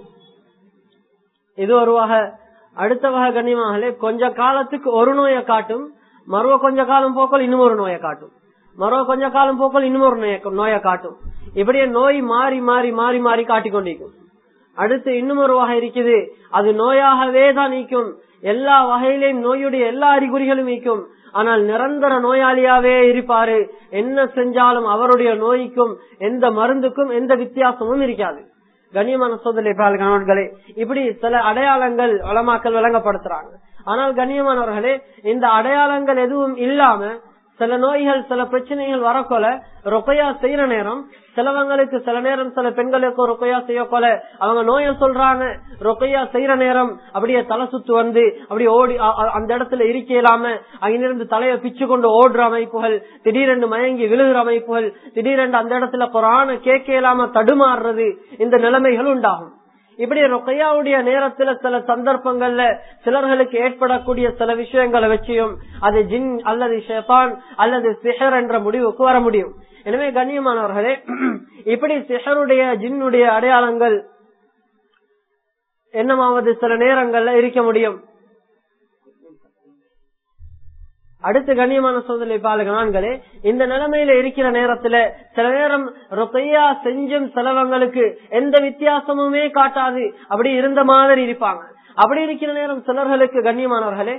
இது ஒரு வகை அடுத்த வகை கண்ணியமாகலே கொஞ்ச காலத்துக்கு ஒரு நோயை காட்டும் மறுவ கொஞ்ச காலம் போக்கல் இன்னும் ஒரு நோயை காட்டும் மறுவ கொஞ்ச காலம் போக்கல் இன்னும் ஒரு நோயை- நோயை காட்டும் இப்படியே நோய் மாறி மாறி மாறி மாறி காட்டிக்கொண்டிருக்கும் அடுத்து இன்னும் ஒரு வகை இருக்குது அது நோயாகவே தான் நீக்கும் எல்லா வகையிலையும் நோயுடைய எல்லா அறிகுறிகளும் நீக்கும் ஆனால் நிரந்தர நோயாளியாவே இருப்பாரு என்ன செஞ்சாலும் அவருடைய நோய்க்கும் எந்த மருந்துக்கும் எந்த வித்தியாசமும் இருக்காது கண்ணியமான சோதனை கணவன்களே இப்படி சில அடையாளங்கள் வளமாக்கல் விளங்கப்படுத்துறாங்க ஆனால் கண்ணியமானவர்களே இந்த அடையாளங்கள் எதுவும் இல்லாம சில நோய்கள் சில பிரச்சனைகள் வரக்கொல ரொக்கையா செய்யற நேரம் சிலவங்களுக்கு சில நேரம் சில பெண்களுக்கு ரொக்கையா செய்யக்கொல அவங்க நோயை சொல்றாங்க ரொக்கையா செய்யற நேரம் அப்படியே தலை சுத்து வந்து அப்படியே ஓடி அ- அ- அந்த இடத்துல இருக்க இயலாம அங்கிருந்து தலையை பிச்சு கொண்டு ஓடுற அமைப்புகள் திடீரென்று மயங்கி விழுகிற அமைப்புகள் திடீரென்று அந்த இடத்துல குரான கேட்க இயலாம தடுமாறுறது இந்த நிலைமைகள் உண்டாகும் இப்படி ரொக்கையாவுடைய நேரத்துல சில சந்தர்ப்பங்கள்ல சிலர்களுக்கு ஏற்படக்கூடிய சில விஷயங்களை வச்சியும் அது ஜின் அல்லது ஷெபான் அல்லது சிஹர் என்ற முடிவுக்கு வர முடியும் எனவே கண்ணியமானவர்களே இப்படி சிஹருடைய ஜின்னுடைய அடையாளங்கள் என்னமாவது சில நேரங்கள்ல இருக்க முடியும் அடுத்து கண்ணியமான சோதனை பாலகனான்களே இந்த நிலைமையில இருக்கிற நேரத்துல சில நேரம் ரொக்கையா செஞ்சும் செலவங்களுக்கு எந்த வித்தியாசமுமே காட்டாது அப்படி இருந்த மாதிரி இருப்பாங்க அப்படி இருக்கிற நேரம் சிலர்களுக்கு கண்ணியமானவர்களே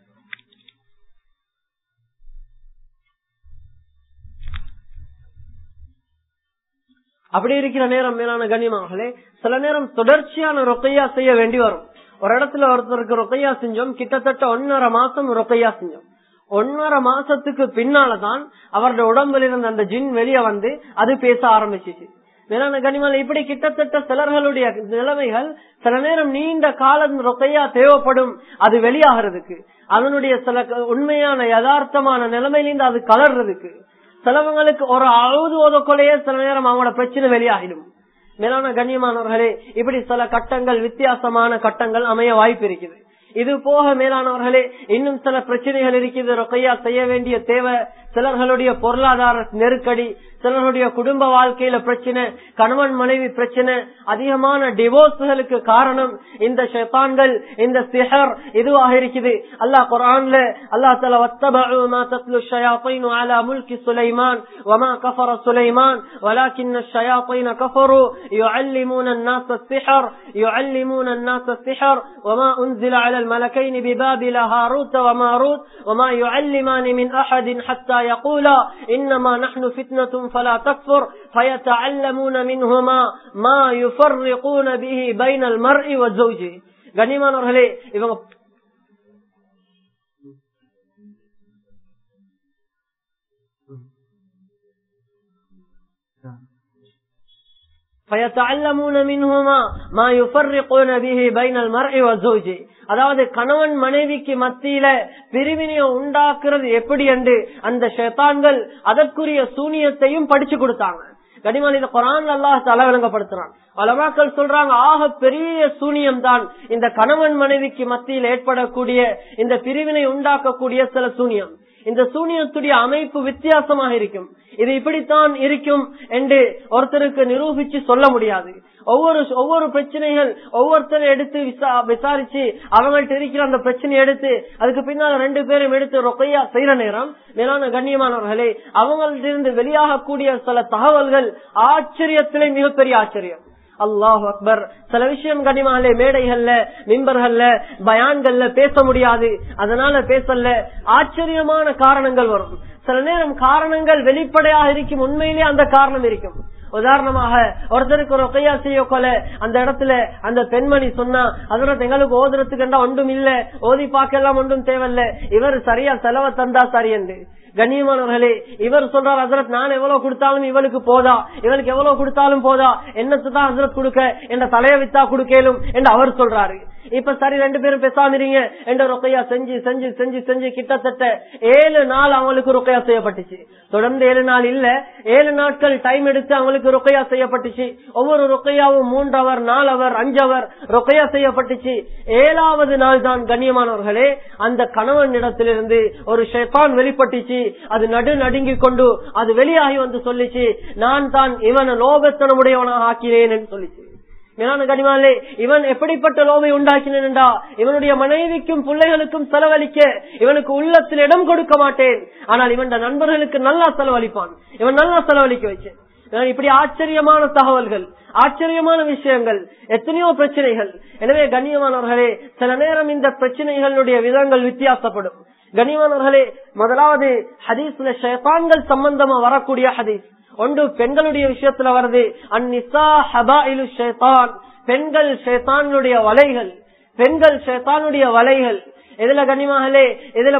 அப்படி இருக்கிற நேரம் மேலான கண்ணியமானவர்களே சில நேரம் தொடர்ச்சியான ரொக்கையா செய்ய வேண்டி வரும் ஒரு இடத்துல ஒருத்தருக்கு ரொக்கையா செஞ்சோம் கிட்டத்தட்ட ஒன்னரை மாசம் ரொக்கையா செஞ்சோம் ஒன்னரை மாசத்துக்கு பின்னாலதான் அவருடைய உடம்புல இருந்த அந்த ஜின் வெளியே வந்து அது பேச ஆரம்பிச்சிச்சு மேலான கனிமல் இப்படி கிட்டத்தட்ட சிலர்களுடைய நிலைமைகள் சில நேரம் நீண்ட காலம் ரொக்கையா தேவைப்படும் அது வெளியாகிறதுக்கு அதனுடைய சில க- உண்மையான யதார்த்தமான நிலைமையிலிருந்து அது கலர்றதுக்கு சிலவங்களுக்கு ஒரு அழுது ஓதக்கொள்ளையே சில நேரம் அவங்களோட பிரச்சனை வெளியாகிடும் மேலான கண்ணியமானவர்களே இப்படி சில கட்டங்கள் வித்தியாசமான கட்டங்கள் அமைய வாய்ப்பு இருக்குது இது போக மேலானவர்களே இன்னும் சில பிரச்சனைகள் இருக்குது ரொக்கையா செய்ய வேண்டிய தேவை சிலர்களுடைய பொருளாதார நெருக்கடி சிலருடைய குடும்ப வாழ்க்கையில பிரச்சனை கணவன் மனைவி பிரச்சனை அதிகமான டிவோர்ஸ்களுக்கு காரணம் இந்த ஷெத்தான்கள் இந்த சிஹர் இதுவாக இருக்குது அல்லாஹ் குரான்ல அல்லாஹ் தலா வத்தபஉ மா தத்லு ஷயாத்தீன் அலா முல்கி சுலைமான் வமா கஃபர சுலைமான் ولكن الشياطين كفروا يعلمون الناس السحر يعلمون الناس السحر وما أنزل على الملكين ببابل هاروت وماروت وما يعلمان من أحد حتى يقولا إنما نحن فتنة فلا تكفر فيتعلمون منهما ما يفرقون به بين المرء والزوج கண்ணியமானவர்களே இவங்க فيتعلمون منهما ما يفرقون به بين المرء والزوج அதாவது கணவன் மனைவிக்கு மத்தியில பிரிவினையை உண்டாக்குறது எப்படி என்று அந்த ஷேத்தான்கள் அதற்குரிய சூனியத்தையும் படிச்சு கொடுத்தாங்க கனிமால் இந்த குரான் அல்லாஹ் தலைவிளங்கப்படுத்துறான் அலமாக்கள் சொல்றாங்க ஆக பெரிய சூனியம் தான் இந்த கணவன் மனைவிக்கு மத்தியில் ஏற்படக்கூடிய இந்த பிரிவினை உண்டாக்கக்கூடிய சில சூனியம் இந்த சூனியத்துடைய அமைப்பு வித்தியாசமாக இருக்கும் இது இப்படித்தான் இருக்கும் என்று ஒருத்தருக்கு நிரூபிச்சு சொல்ல முடியாது ஒவ்வொரு ஒவ்வொரு பிரச்சனைகள் ஒவ்வொருத்தரும் எடுத்து விசாரிச்சு அவங்கள்ட்ட இருக்கிற அந்த பிரச்சனையை எடுத்து அதுக்கு பின்னால் ரெண்டு பேரும் எடுத்து ரொக்கையா செய்யற நேரம் மேலான கண்ணியமானவர்களே அவங்கள்ட்ட வெளியாகக்கூடிய சில தகவல்கள் ஆச்சரியத்திலே மிகப்பெரிய ஆச்சரியம் அல்லாஹ் அக்பர் சில விஷயம் கனிமாலே மேடைகள்ல மிம்பர்கள்ல பயான்கள்ல பேச முடியாது அதனால பேசல ஆச்சரியமான காரணங்கள் வரும் சில நேரம் காரணங்கள் வெளிப்படையாக இருக்கும் உண்மையிலே அந்த காரணம் இருக்கும் உதாரணமாக ஒருத்தருக்கு ஒரு கையா செய்ய கொலை அந்த இடத்துல அந்த பெண்மணி சொன்னா அதனால எங்களுக்கு ஓதுறதுக்கு ஒன்றும் இல்ல ஓதி பார்க்கலாம் ஒன்றும் தேவையில்ல இவர் சரியா செலவை தந்தா சரி என்று கண்ணியமானவர்களே இவர் சொல்றார் ஹசரத் நான் எவ்வளவு கொடுத்தாலும் இவளுக்கு போதா இவளுக்கு எவ்வளவு கொடுத்தாலும் போதா என்னத்து தான் ஹசரத் கொடுக்க என்ற தலைய வித்தா கொடுக்கலும் என்று அவர் சொல்றாரு இப்ப சரி ரெண்டு பேரும் பேசாமிருங்க என்ற ரொக்கையா செஞ்சு செஞ்சு செஞ்சு செஞ்சு கிட்டத்தட்ட ஏழு நாள் அவங்களுக்கு ரொக்கையா செய்யப்பட்டுச்சு தொடர்ந்து ஏழு நாள் இல்ல ஏழு நாட்கள் டைம் எடுத்து அவங்களுக்கு ரொக்கையா செய்யப்பட்டுச்சு ஒவ்வொரு ரொக்கையாவும் மூன்று அவர் நாலு அவர் அஞ்சு அவர் ரொக்கையா செய்யப்பட்டுச்சு ஏழாவது நாள் தான் கண்ணியமானவர்களே அந்த கணவன் இடத்திலிருந்து ஒரு ஷெப்பான் வெளிப்பட்டுச்சு அது நடு நடுங்கி கொண்டு அது வெளியாகி வந்து சொல்லிச்சு நான் தான் இவனை லோகத்தனமுடையவனாக ஆக்கினேன் என்று சொல்லிச்சு மேலான கனிமாலே இவன் எப்படிப்பட்ட லோபை உண்டாக்கினா இவனுடைய மனைவிக்கும் பிள்ளைகளுக்கும் செலவழிக்க இவனுக்கு உள்ளத்தில் இடம் கொடுக்க மாட்டேன் ஆனால் இவன் நண்பர்களுக்கு நல்லா செலவழிப்பான் இவன் நல்லா செலவழிக்க வச்சேன் இப்படி ஆச்சரியமான தகவல்கள் ஆச்சரியமான விஷயங்கள் எத்தனையோ பிரச்சனைகள் எனவே கண்ணியமானவர்களே சில நேரம் இந்த பிரச்சனைகளுடைய விதங்கள் வித்தியாசப்படும் கண்ணியமானவர்களே முதலாவது ஹதீஸ்ல ஷேபான்கள் சம்பந்தமா வரக்கூடிய ஹதீஸ் ஒன்று பெண்களுடைய விஷயத்துல வருது அந்நிசா ஹபாயிலு ஷேதான் பெண்கள் ஷேத்தானுடைய வலைகள் பெண்கள் ஷேத்தானுடைய வலைகள் இதுல கனிமகளே இதுல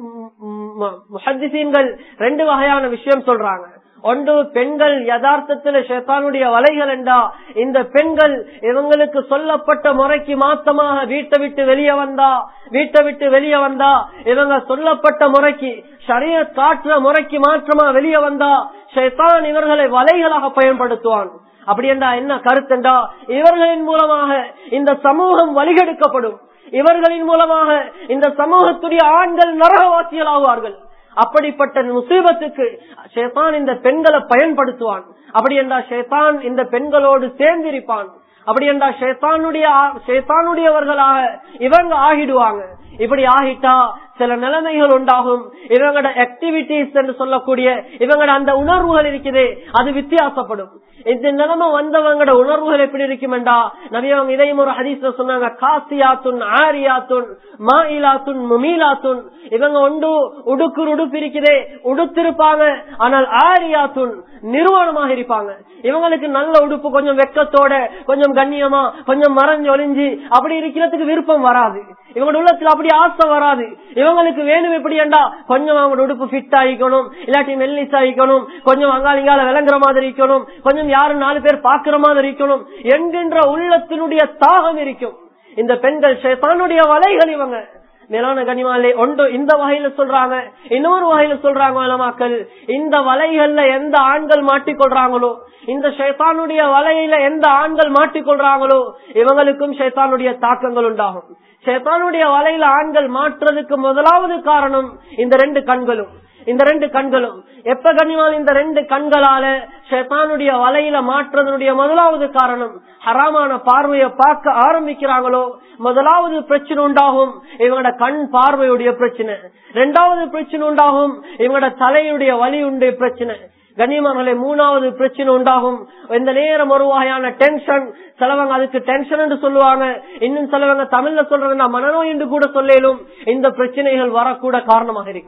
முஹத்திசீன்கள் ரெண்டு வகையான விஷயம் சொல்றாங்க ஒன்று பெண்கள் யதார்த்தத்துல ஷேத்தானுடைய வலைகள் என்றா இந்த பெண்கள் இவங்களுக்கு சொல்லப்பட்ட முறைக்கு மாத்தமாக வீட்டை விட்டு வெளியே வந்தா வீட்டை விட்டு வெளியே வந்தா இவங்க சொல்லப்பட்ட முறைக்கு சரிய காட்டுற முறைக்கு மாற்றமா வெளியே வந்தா ஷேத்தான் இவர்களை வலைகளாக பயன்படுத்துவான் அப்படி என்றா என்ன கருத்தென்றா இவர்களின் மூலமாக இந்த சமூகம் வழிகெடுக்கப்படும் இவர்களின் மூலமாக இந்த சமூகத்துடைய ஆண்கள் நரகவாசிகள் ஆவார்கள் அப்படிப்பட்ட முசீபத்துக்கு ஷேதான் இந்த பெண்களை பயன்படுத்துவான் அப்படி என்றா ஷேதான் இந்த பெண்களோடு சேர்ந்திருப்பான் அப்படி என்றா ஷேத்தானுடைய ஷேத்தானுடையவர்களாக இவங்க ஆகிடுவாங்க இப்படி ஆகிட்டா சில நிலைமைகள் உண்டாகும் இவங்களோட ஆக்டிவிட்டிஸ் என்று சொல்லக்கூடிய இவங்களோட அந்த உணர்வுகள் இருக்குது அது வித்தியாசப்படும் இந்த நிலைமை வந்தவங்களோட உணர்வுகள் எப்படி இருக்குமெண்டா நவியவங்க இதையும் ஒரு ஹதீஸ்ல சொன்னாங்க காசியாத்துன் ஆரியாத்துன் மாயிலாத்துன் முமீலாத்துன் இவங்க ஒன்று உடுக்குர் உடுப்பு இருக்குதே உடுத்திருப்பாங்க ஆனால் ஆரியாத்துன் நிறுவனமாக இருப்பாங்க இவங்களுக்கு நல்ல உடுப்பு கொஞ்சம் வெக்கத்தோட கொஞ்சம் கண்ணியமா கொஞ்சம் மறைஞ்சு ஒளிஞ்சு அப்படி இருக்கிறதுக்கு விருப்பம் வராது இவங்களோட உள்ளத்துல அப்படி ஆசை வராது இவங்களுக்கு வேணும் எப்படி ஏண்டா கொஞ்சம் அவங்களோட உடுப்பு ஃபிட் ஆகிக்கணும் இல்லாட்டி மெல்லிஸ் ஆகிக்கணும் கொஞ்சம் அங்காளிங்கால விளங்குற மாதிரி இருக்கணும் கொஞ்சம் யாரும் நாலு பேர் பாக்குற மாதிரி இருக்கணும் என்கின்ற உள்ளத்தினுடைய தாகம் இருக்கும் இந்த பெண்கள் ஷேத்தானுடைய வலைகள் இவங்க மேலான கனிமாலே ஒன்று இந்த வகையில சொல்றாங்க இன்னொரு வகையில சொல்றாங்க வளமாக்கள் இந்த வலைகள்ல எந்த ஆண்கள் மாட்டிக்கொள்றாங்களோ இந்த ஷேத்தானுடைய வலையில எந்த ஆண்கள் மாட்டிக்கொள்றாங்களோ இவங்களுக்கும் ஷேத்தானுடைய தாக்கங்கள் உண்டாகும் ஷேத்தானுடைய வலையில ஆண்கள் மாற்றுறதுக்கு முதலாவது காரணம் இந்த ரெண்டு கண்களும் இந்த ரெண்டு கண்களும் எப்ப கனிமால் இந்த ரெண்டு கண்களால ஷேத்தானுடைய வலையில மாற்றுறதனுடைய முதலாவது காரணம் ஹராமான பார்வையை பார்க்க ஆரம்பிக்கிறாங்களோ முதலாவது பிரச்சனை உண்டாகும் இவங்களோட கண் பார்வையுடைய பிரச்சனை ரெண்டாவது பிரச்சனை உண்டாகும் இவங்களோட தலையுடைய வலி உடைய பிரச்சனை கண்ணியமானே மூணாவது பிரச்சனை உண்டாகும் இந்த நேரம் ஒரு வகையான டென்ஷன் சிலவங்க அதுக்கு டென்ஷன் என்று சொல்லுவாங்க இன்னும் சிலவங்க தமிழ்ல சொல்றதுன்னா மனநோய் என்று கூட சொல்லும் இந்த பிரச்சனைகள் வரக்கூட காரணமாக இருக்கும்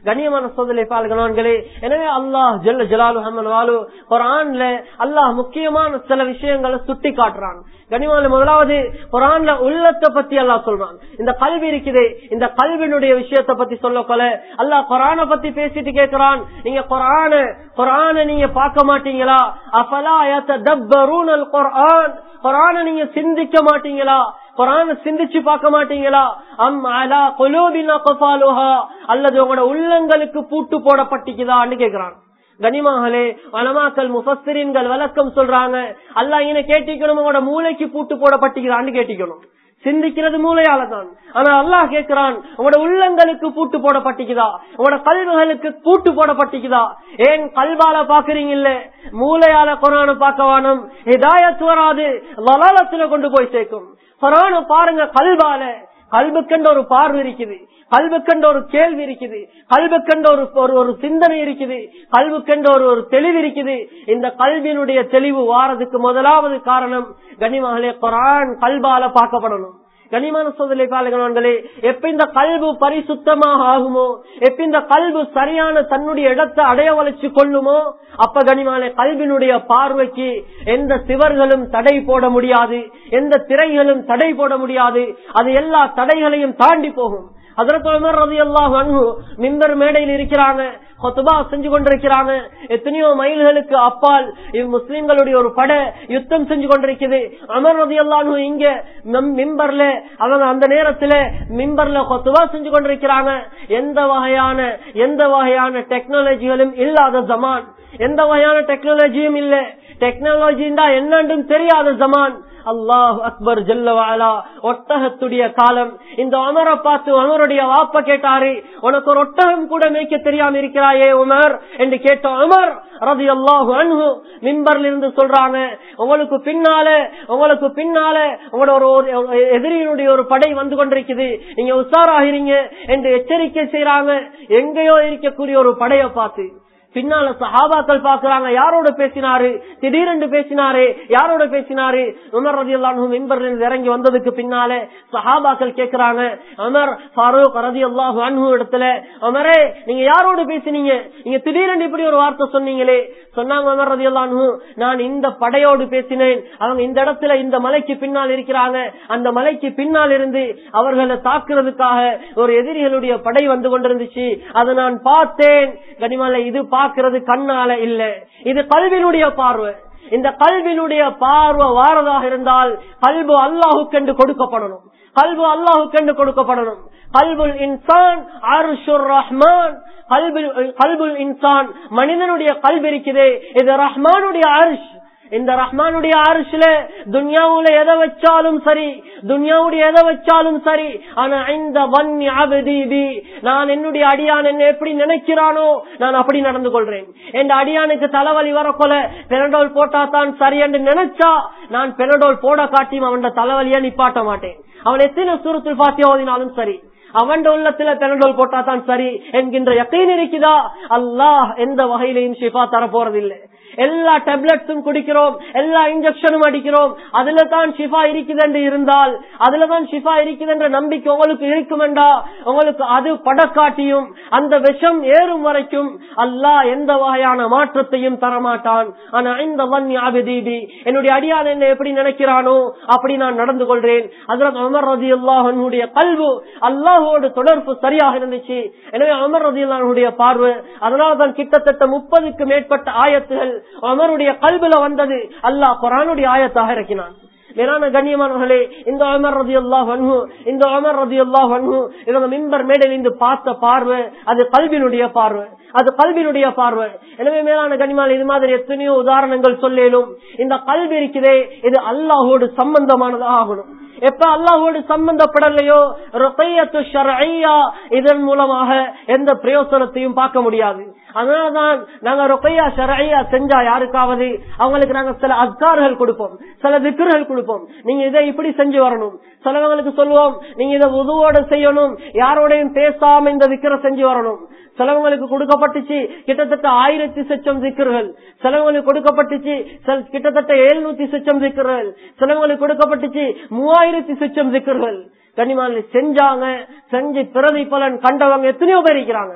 கண்ணியமான சோதனை பால்கணவான்களே எனவே அல்லாஹ் ஜல்ல ஜலாலு ஹம்மன் வாலு குரான்ல அல்லாஹ் முக்கியமான சில விஷயங்களை சுட்டி காட்டுறான் கனிமான முதலாவது குரான்ல உள்ளத்தை பத்தி அல்லாஹ் சொல்றான் இந்த கல்வி இருக்குது இந்த கல்வியினுடைய விஷயத்தை பத்தி சொல்லக்கொல அல்லாஹ் குரான பத்தி பேசிட்டு கேட்கிறான் நீங்க குரான குரான நீங்க பார்க்க மாட்டீங்களா அஃபலா யத்ததப்பரூனல் குர்ஆன் குரான நீங்க சிந்திக்க மாட்டீங்களா குரான சிந்திச்சு பார்க்க மாட்டீங்களா அம் அலா குலூபின் அக்ஃபாலுஹா அல்லது உங்களோட உள்ளங்களுக்கு பூட்டு போடப்பட்டிக்குதான்னு கேக்குறான் கனிமாகலே வனமாக்கல் முஃபஸ்திரின்கள் விளக்கம் சொல்றாங்க அல்லா இங்க கேட்டிக்கணும் உங்களோட மூளைக்கு பூட்டு போடப்பட்டிக்கிறான்னு கேட்டிக்கணும் சிந்திக்கிறது மூளையால தான் ஆனா அல்லாஹ் கேட்கிறான் உங்களோட உள்ளங்களுக்கு பூட்டு போடப்பட்டிக்குதா உங்களோட கல்விகளுக்கு பூட்டு போடப்பட்டிக்குதா ஏன் கல்வால பாக்குறீங்க இல்ல மூளையால குரான பார்க்க வேணும் ஹிதாயத் வராது வலாலத்துல கொண்டு போய் சேர்க்கும் குரான பாருங்க கல்வால கல்புக்கண்ட ஒரு பார்வை இருக்குது கல்புக்கண்ட ஒரு கேள்வி இருக்குது கல்புக்கண்ட ஒரு ஒரு- ஒரு சிந்தனை இருக்குது கல்புக்கண்ட ஒரு ஒரு தெளிவு இருக்குது இந்த கல்வியினுடைய தெளிவு வாரதுக்கு முதலாவது காரணம் கனிமகளே குரான் கல்பால பார்க்கப்படணும் கனிமான சோதனை பாலகனே எப்ப இந்த கல்வு பரிசுத்தமாக ஆகுமோ எப்ப இந்த கல்வு சரியான தன்னுடைய இடத்தை அடைய வளைச்சு கொள்ளுமோ அப்ப கனிமாலே கல்வினுடைய பார்வைக்கு எந்த சிவர்களும் தடை போட முடியாது எந்த திரைகளும் தடை போட முடியாது அது எல்லா தடைகளையும் தாண்டி போகும் அதற்கு உமர் ரலியல்லாஹு அன்ஹு மிம்பர் மேடையில் இருக்கிறாங்க கொத்துபா செஞ்சு கொண்டிருக்கிறாங்க எத்தனையோ மைல்களுக்கு அப்பால் இவ் முஸ்லிம்களுடைய ஒரு படை யுத்தம் செஞ்சு கொண்டிருக்குது அமர் ரதியல்லானு இங்க மிம்- மிம்பர்ல அவங்க அந்த நேரத்துல மிம்பர்ல கொத்துபா செஞ்சு கொண்டிருக்கிறாங்க எந்த வகையான எந்த வகையான டெக்னாலஜிகளும் இல்லாத ஜமான் எந்த வகையான டெக்னாலஜியும் இல்ல டெக்னாலஜி என்னன்றும் தெரியாத ஜமான் அல்லாஹ் அக்பர் ஜல்லவாலா ஒட்டகத்துடைய காலம் இந்த அமரை பார்த்து அமருடைய வாப்ப கேட்டாரு உனக்கு ஒரு ஒட்டகம் கூட மேய்க்க தெரியாம இருக்கிறாயே உமர் என்று கேட்ட உமர் ரதி அல்லாஹு அன்ஹு மிம்பர்ல இருந்து சொல்றாங்க உங்களுக்கு பின்னால உங்களுக்கு பின்னால உங்களோட ஒரு ஒரு எதிரியினுடைய ஒரு படை வந்து கொண்டிருக்குது நீங்க உஷாராகிறீங்க என்று எச்சரிக்கை செய்யறாங்க எங்கேயோ இருக்கக்கூடிய ஒரு படையை பார்த்து பின்னால சஹாபாக்கள் பாக்குறாங்க யாரோட பேசினாரு திடீரென்று பேசினாரு யாரோட பேசினாரு உமர் ரதி அல்லாஹு மின்பர்ல இருந்து இறங்கி வந்ததுக்கு பின்னாலே சஹாபாக்கள் கேக்குறாங்க உமர் ஃபாரூக் ரதி அல்லாஹு அன்ஹு இடத்துல உமரே நீங்க யாரோட பேசினீங்க நீங்க திடீரென்று இப்படி ஒரு வார்த்தை சொன்னீங்களே சொன்னாங்க உமர் ரதி அல்லாஹு நான் இந்த படையோடு பேசினேன் அவங்க இந்த இடத்துல இந்த மலைக்கு பின்னால் இருக்கிறாங்க அந்த மலைக்கு பின்னால் இருந்து அவர்களை தாக்குறதுக்காக ஒரு எதிரிகளுடைய படை வந்து கொண்டிருந்துச்சு அதை நான் பார்த்தேன் கனிமலை இது பார்க்கிறது கண்ணால இல்ல இது கல்வினுடைய பார்வை இந்த கல்வினுடைய பார்வை வாரதாக இருந்தால் கல்பு அல்லாஹுக்கென்று கொடுக்கப்படணும் கல்பு அல்லாஹுக்கென்று கொடுக்கப்படணும் கல்புல் இன்சான் அருஷுர் ரஹ்மான் கல்புல் கல்புல் இன்சான் மனிதனுடைய கல்வி இருக்குதே இது ரஹ்மானுடைய அரிஷ் இந்த ரஹ்மானுடைய அரிசில துன்யாவுல எதை வச்சாலும் சரி துன்யாவுடைய எதை வச்சாலும் சரி ஆனா இந்த வன்னி அபதீபி நான் என்னுடைய அடியான் என்ன எப்படி நினைக்கிறானோ நான் அப்படி நடந்து கொள்றேன் என் அடியானுக்கு தலைவலி வரக்கொல பெனடோல் போட்டா தான் சரி என்று நினைச்சா நான் பெனடோல் போட காட்டியும் அவன் தலைவலியா நிப்பாட்ட மாட்டேன் அவன் எத்தனை சூரத்தில் பாத்தியா ஓதினாலும் சரி அவன் உள்ளத்துல பெனடோல் போட்டா தான் சரி என்கின்ற யக்கீன் இருக்குதா அல்லாஹ் எந்த வகையிலையும் ஷிஃபா தர போறதில்லை எல்லா டேப்லெட்ஸும் குடிக்கிறோம் எல்லா இன்ஜெக்ஷனும் அடிக்கிறோம் அதுல தான் ஷிஃபா இருக்குதென்று இருந்தால் அதுல தான் ஷிஃபா இருக்குதென்ற நம்பிக்கை உங்களுக்கு இருக்குமெண்டா உங்களுக்கு அது படக்காட்டியும் அந்த விஷம் ஏறும் வரைக்கும் அல்லாஹ் எந்த வகையான மாற்றத்தையும் தரமாட்டான் ஆனா இந்த வன்னி ஆபிதீபி என்னுடைய அடியான் என்ன எப்படி நினைக்கிறானோ அப்படி நான் நடந்து கொள்றேன் அதற்கு அமர் ரதி அல்லாஹனுடைய கல்வு அல்லாஹோடு தொடர்பு சரியாக இருந்துச்சு எனவே அமர் ரதி அல்லாஹனுடைய பார்வை அதனால்தான் கிட்டத்தட்ட முப்பதுக்கு மேற்பட்ட ஆயத்துகள் அமருடைய கல்வில வந்தது அல்லாஹ் குரானுடைய ஆயத்தாக இறக்கினான் மேலான கண்ணியமானவர்களே இந்த அமர் ரதி அல்லாஹ் வன்ஹு இந்த அமர் ரதி அல்லாஹ் வன்ஹு இவங்க மிம்பர் மேடையில் இருந்து பார்த்த பார்வை அது கல்வினுடைய பார்வை அது கல்வினுடைய பார்வை எனவே மேலான கனிமால் இது மாதிரி எத்தனையோ உதாரணங்கள் சொல்லேலும் இந்த கல்வி இருக்குதே இது அல்லாஹோடு சம்பந்தமானதாக ஆகணும் எப்ப அல்லாஹோடு சம்பந்தப்படலையோ ருக்கையத்து ஷர்ஐயா இதன் மூலமாக எந்த பிரயோசனத்தையும் பார்க்க முடியாது அதனாலதான் நாங்க ருக்கையா ஷர்ஐயா செஞ்சா யாருக்காவது அவங்களுக்கு நாங்க சில அஸ்கார்கள் கொடுப்போம் சில திக்கர்கள் கொடுப்போம் நீங்க இதை இப்படி செஞ்சு வரணும் சிலவங்களுக்கு சொல்லுவோம் நீங்க இதை உதுவோட செய்யணும் யாரோடையும் பேசாம இந்த விக்கிர செஞ்சு வரணும் சிலவங்களுக்கு கொடுக்கப்பட்டுச்சு கிட்டத்தட்ட ஆயிரத்தி சொச்சம் திக்கர்கள் சிலவங்களுக்கு கொடுக்கப்பட்டுச்சு சில- கிட்டத்தட்ட எழுநூத்தி சொச்சம் திக்கர்கள் சிலவங்களுக்கு கொடுக்கப்பட்டுச்சு மூவாயிரத்தி சொச்சம் திக்கர்கள் கனிமானில் செஞ்சாங்க செஞ்சு பிரதி பலன் கண்டவங்க எத்தனையோ பேர் இருக்கிறாங்க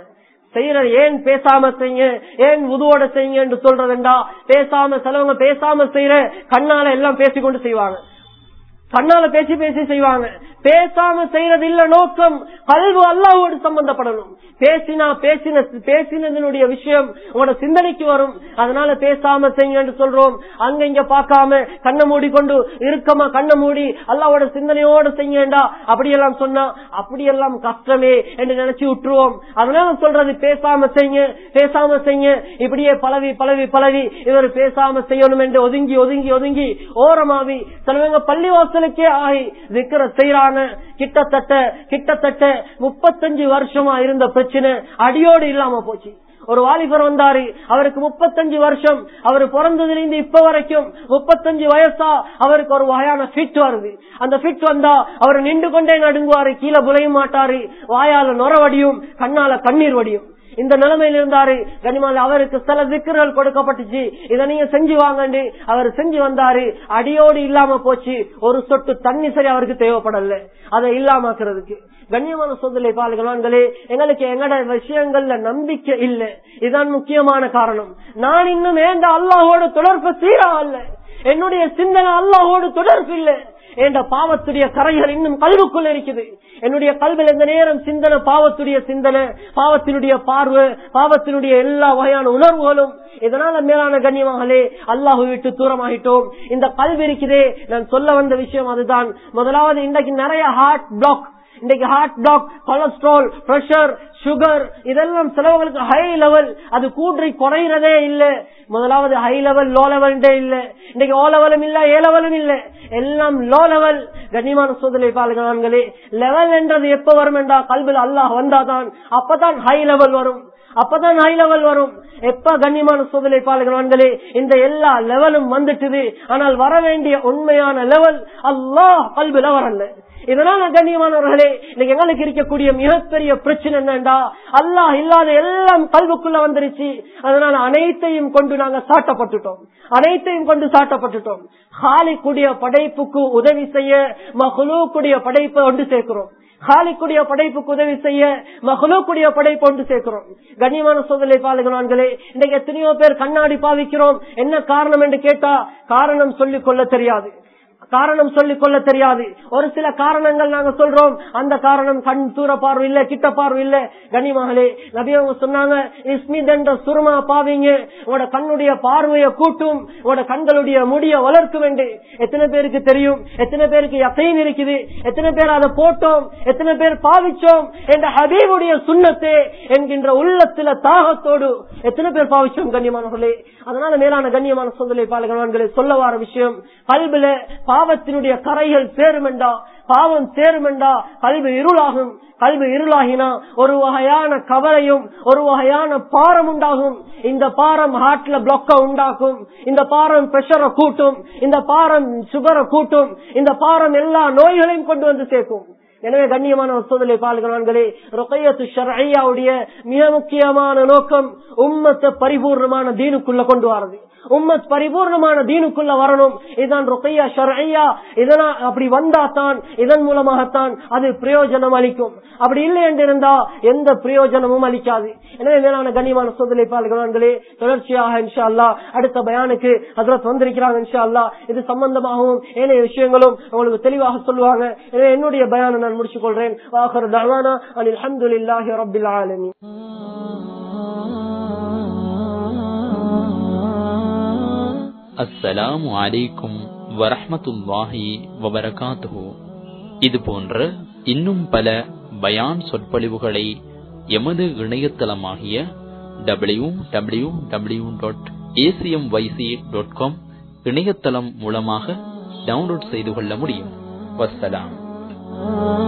செய்யற ஏன் பேசாம செய்யுங்க ஏன் உதுவோட செய்யுங்க என்று சொல்றதுண்டா பேசாம சிலவங்க பேசாம செய்யற கண்ணால எல்லாம் பேசிக்கொண்டு செய்வாங்க கண்ணால பேசி பேசி செய்வாங்க பேசாம செய்யறது இல்ல நோக்கம் கல்வு அல்லாவோடு சம்பந்தப்படணும் பேசினா பேசின பேசினதனுடைய விஷயம் உங்களோட சிந்தனைக்கு வரும் அதனால பேசாம செய்யுங்க என்று சொல்றோம் அங்க இங்க பார்க்காம கண்ணை மூடி கொண்டு இருக்கமா கண்ணை மூடி அல்லாவோட சிந்தனையோட செய்யுங்கடா அப்படியெல்லாம் சொன்னா அப்படியெல்லாம் கஷ்டமே என்று நினைச்சு விட்டுருவோம் அதனால சொல்றது பேசாம செய்யுங்க பேசாம செய்யுங்க இப்படியே பழவி பழவி பழவி இவர் பேசாம செய்யணும் என்று ஒதுங்கி ஒதுங்கி ஒதுங்கி ஓரமாவி சிலவங்க பள்ளிவாசலுக்கே ஆகி விக்கிற செய்யறாங்க கிட்டத்தட்ட கிட்டத்தட்ட முப்பத்தஞ்சு வருஷமா இருந்த பிரச்சனை அடியோடு இல்லாம போச்சு ஒரு வாலிபர் வந்தாரு அவருக்கு முப்பத்தஞ்சு வருஷம் அவர் பிறந்ததுலேருந்து இப்ப வரைக்கும் முப்பத்தஞ்சு வயசா அவருக்கு ஒரு வகையான ஃபிட் வருது அந்த ஃபிட் வந்தா அவர் நின்று கொண்டே நடுங்குவாரு கீழே புலைய மாட்டாரு வாயால நுர வடியும் கண்ணால கண்ணீர் வடியும் இந்த நிலைமையில இருந்தாரு கனிமால அவருக்கு சில திக்குகள் கொடுக்கப்பட்டுச்சு இதை நீங்க செஞ்சு வாங்கண்டு அவர் செஞ்சு வந்தாரு அடியோடு இல்லாம போச்சு ஒரு சொட்டு தண்ணி சரி அவருக்கு தேவைப்படல அதை இல்லாமக்கிறதுக்கு கண்ணியமான சோதனை பாலுகளான்களே எங்களுக்கு எங்கட விஷயங்கள்ல நம்பிக்கை இல்ல இதுதான் முக்கியமான காரணம் நான் இன்னும் ஏண்ட அல்லாஹோட தொடர்பு சீரா அல்ல என்னுடைய சிந்தனை அல்லாஹோடு தொடர்பு இல்லை என்ற பாவத்துடைய கரைகள் இன்னும் கல்வுக்குள்ள இருக்குது என்னுடைய கல்வியில் இந்த நேரம் சிந்தனை பாவத்துடைய சிந்தனை பாவத்தினுடைய பார்வை பாவத்தினுடைய எல்லா வகையான உணர்வுகளும் இதனால மேலான கண்ணியமாகலே அல்லாஹு விட்டு தூரமாகிட்டோம் இந்த கல்வி இருக்குதே நான் சொல்ல வந்த விஷயம் அதுதான் முதலாவது இன்றைக்கு நிறைய ஹார்ட் பிளாக் இன்னைக்கு heart block cholesterol pressure sugar இதெல்லாம் சிலவங்களுக்கு ஹை லெவல் அது கூற்றி குறைகிறதே இல்ல முதலாவது ஹை லெவல் லோ லெவல் இல்ல இன்னைக்கு ஓ லெவலும் இல்ல ஏ லெவலும் இல்ல எல்லாம் லோ லெவல் கண்ணியமான சோதனை பால்கான்களே லெவல் என்றது எப்ப வரும் என்றா கல்வியில் அல்லாஹ் வந்தாதான் அப்பதான் ஹை லெவல் வரும் அப்பதான் ஹை லெவல் வரும் எப்ப கண்ணியமான சோதனை பால்கான்களே இந்த எல்லா லெவலும் வந்துட்டுது ஆனால் வர வேண்டிய உண்மையான லெவல் அல்லாஹ் கல்வில வரல இதனால கண்ணியமானவர்களே இன்னைக்கு எங்களுக்கு இருக்கக்கூடிய மிகப்பெரிய பிரச்சனை என்னண்டா அல்லாஹ் இல்லாத எல்லாம் கல்வுக்குள்ள வந்துருச்சு அதனால அனைத்தையும் கொண்டு நாங்க சாட்டப்பட்டுட்டோம் அனைத்தையும் கொண்டு சாட்டப்பட்டுட்டோம் ஹாலிக்குடைய படைப்புக்கு உதவி செய்ய மகளுக்குடைய படைப்பை ஒன்று சேர்க்கிறோம் ஹாலிக்குடைய படைப்புக்கு உதவி செய்ய மகளுக்குடைய படைப்பு ஒன்று சேர்க்கிறோம் கண்ணியமான சோதனை பாலுகளான்களே இன்னைக்கு எத்தனையோ பேர் கண்ணாடி பாவிக்கிறோம் என்ன காரணம் என்று கேட்டா காரணம் சொல்லிக் கொள்ள தெரியாது காரணம் சொல்லிக் கொள்ள தெரியாது ஒரு சில காரணங்கள் நாங்க சொல்றோம் அந்த காரணம் கண் தூர பார்வை இல்ல கிட்ட பார்வை இல்ல கனிமகளே நபி அவங்க சொன்னாங்க இஸ்மித் என்ற சுருமா பாவீங்க உங்களோட கண்ணுடைய பார்வையை கூட்டும் உங்களோட கண்களுடைய முடிய வளர்க்க வேண்டும் எத்தனை பேருக்கு தெரியும் எத்தனை பேருக்கு யக்கையும் இருக்குது எத்தனை பேர் அதை போட்டோம் எத்தனை பேர் பாவிச்சோம் என்ற ஹபீபுடைய சுண்ணத்தே என்கின்ற உள்ளத்துல தாகத்தோடு எத்தனை பேர் பாவிச்சோம் கண்ணியமானவர்களே அதனால மேலான கண்ணியமான சோதனை பாலகவான்களை சொல்ல வர விஷயம் கல்வில பாவத்தினுடைய கரைகள் சேருமெண்டா பாவம் சேருமெண்டா கல்வி இருளாகும் கல்வி இருளாகினா ஒரு வகையான கவலையும் ஒரு வகையான பாரம் உண்டாகும் இந்த பாரம் ஹார்ட்ல பிளாக்க உண்டாக்கும் இந்த பாரம் பிரஷரை கூட்டும் இந்த பாரம் சுகரை கூட்டும் இந்த பாரம் எல்லா நோய்களையும் கொண்டு வந்து சேர்க்கும் எனவே கண்ணியமான சோதனை பால்களான்களே ரொக்கையத்து ஷரையாவுடைய மிக முக்கியமான நோக்கம் உம்மத்தை பரிபூர்ணமான தீனுக்குள்ள கொண்டு வரது உம்மத் பரிபூர்ணமான தீனுக்குள்ள வரணும் இதுதான் ரொக்கையா ஷரையா இதனா அப்படி வந்தா தான் இதன் மூலமாகத்தான் அது பிரயோஜனம் அளிக்கும் அப்படி இல்லை என்று இருந்தா எந்த பிரயோஜனமும் அளிக்காது எனவே மேலான கண்ணியமான சோதனை பால்களான்களே தொடர்ச்சியாக இன்ஷா அல்லா அடுத்த பயானுக்கு ஹசரத் வந்திருக்கிறாங்க இன்ஷா அல்லா இது சம்பந்தமாகவும் ஏனைய விஷயங்களும் உங்களுக்கு தெளிவாக சொல்லுவாங்க எனவே என்னுடைய பயானை நான் முடிச்சுக் கொள்றேன் வாஹர் தவானா அனில் அஹமதுல்லாஹி ரபில் ஆலமி அஸ்ஸலாமு அலைக்கும் வரஹ்மத்துல்லாஹி வபரகாத்துஹு இது போன்ற இன்னும் பல பயான் சொற்பொழிவுகளை எமது இணையதளமாகிய W W W dot ACM YC dot com இணையதளம் மூலமாக டவுன்லோட் செய்து கொள்ள முடியும் வஸ்ஸலாம்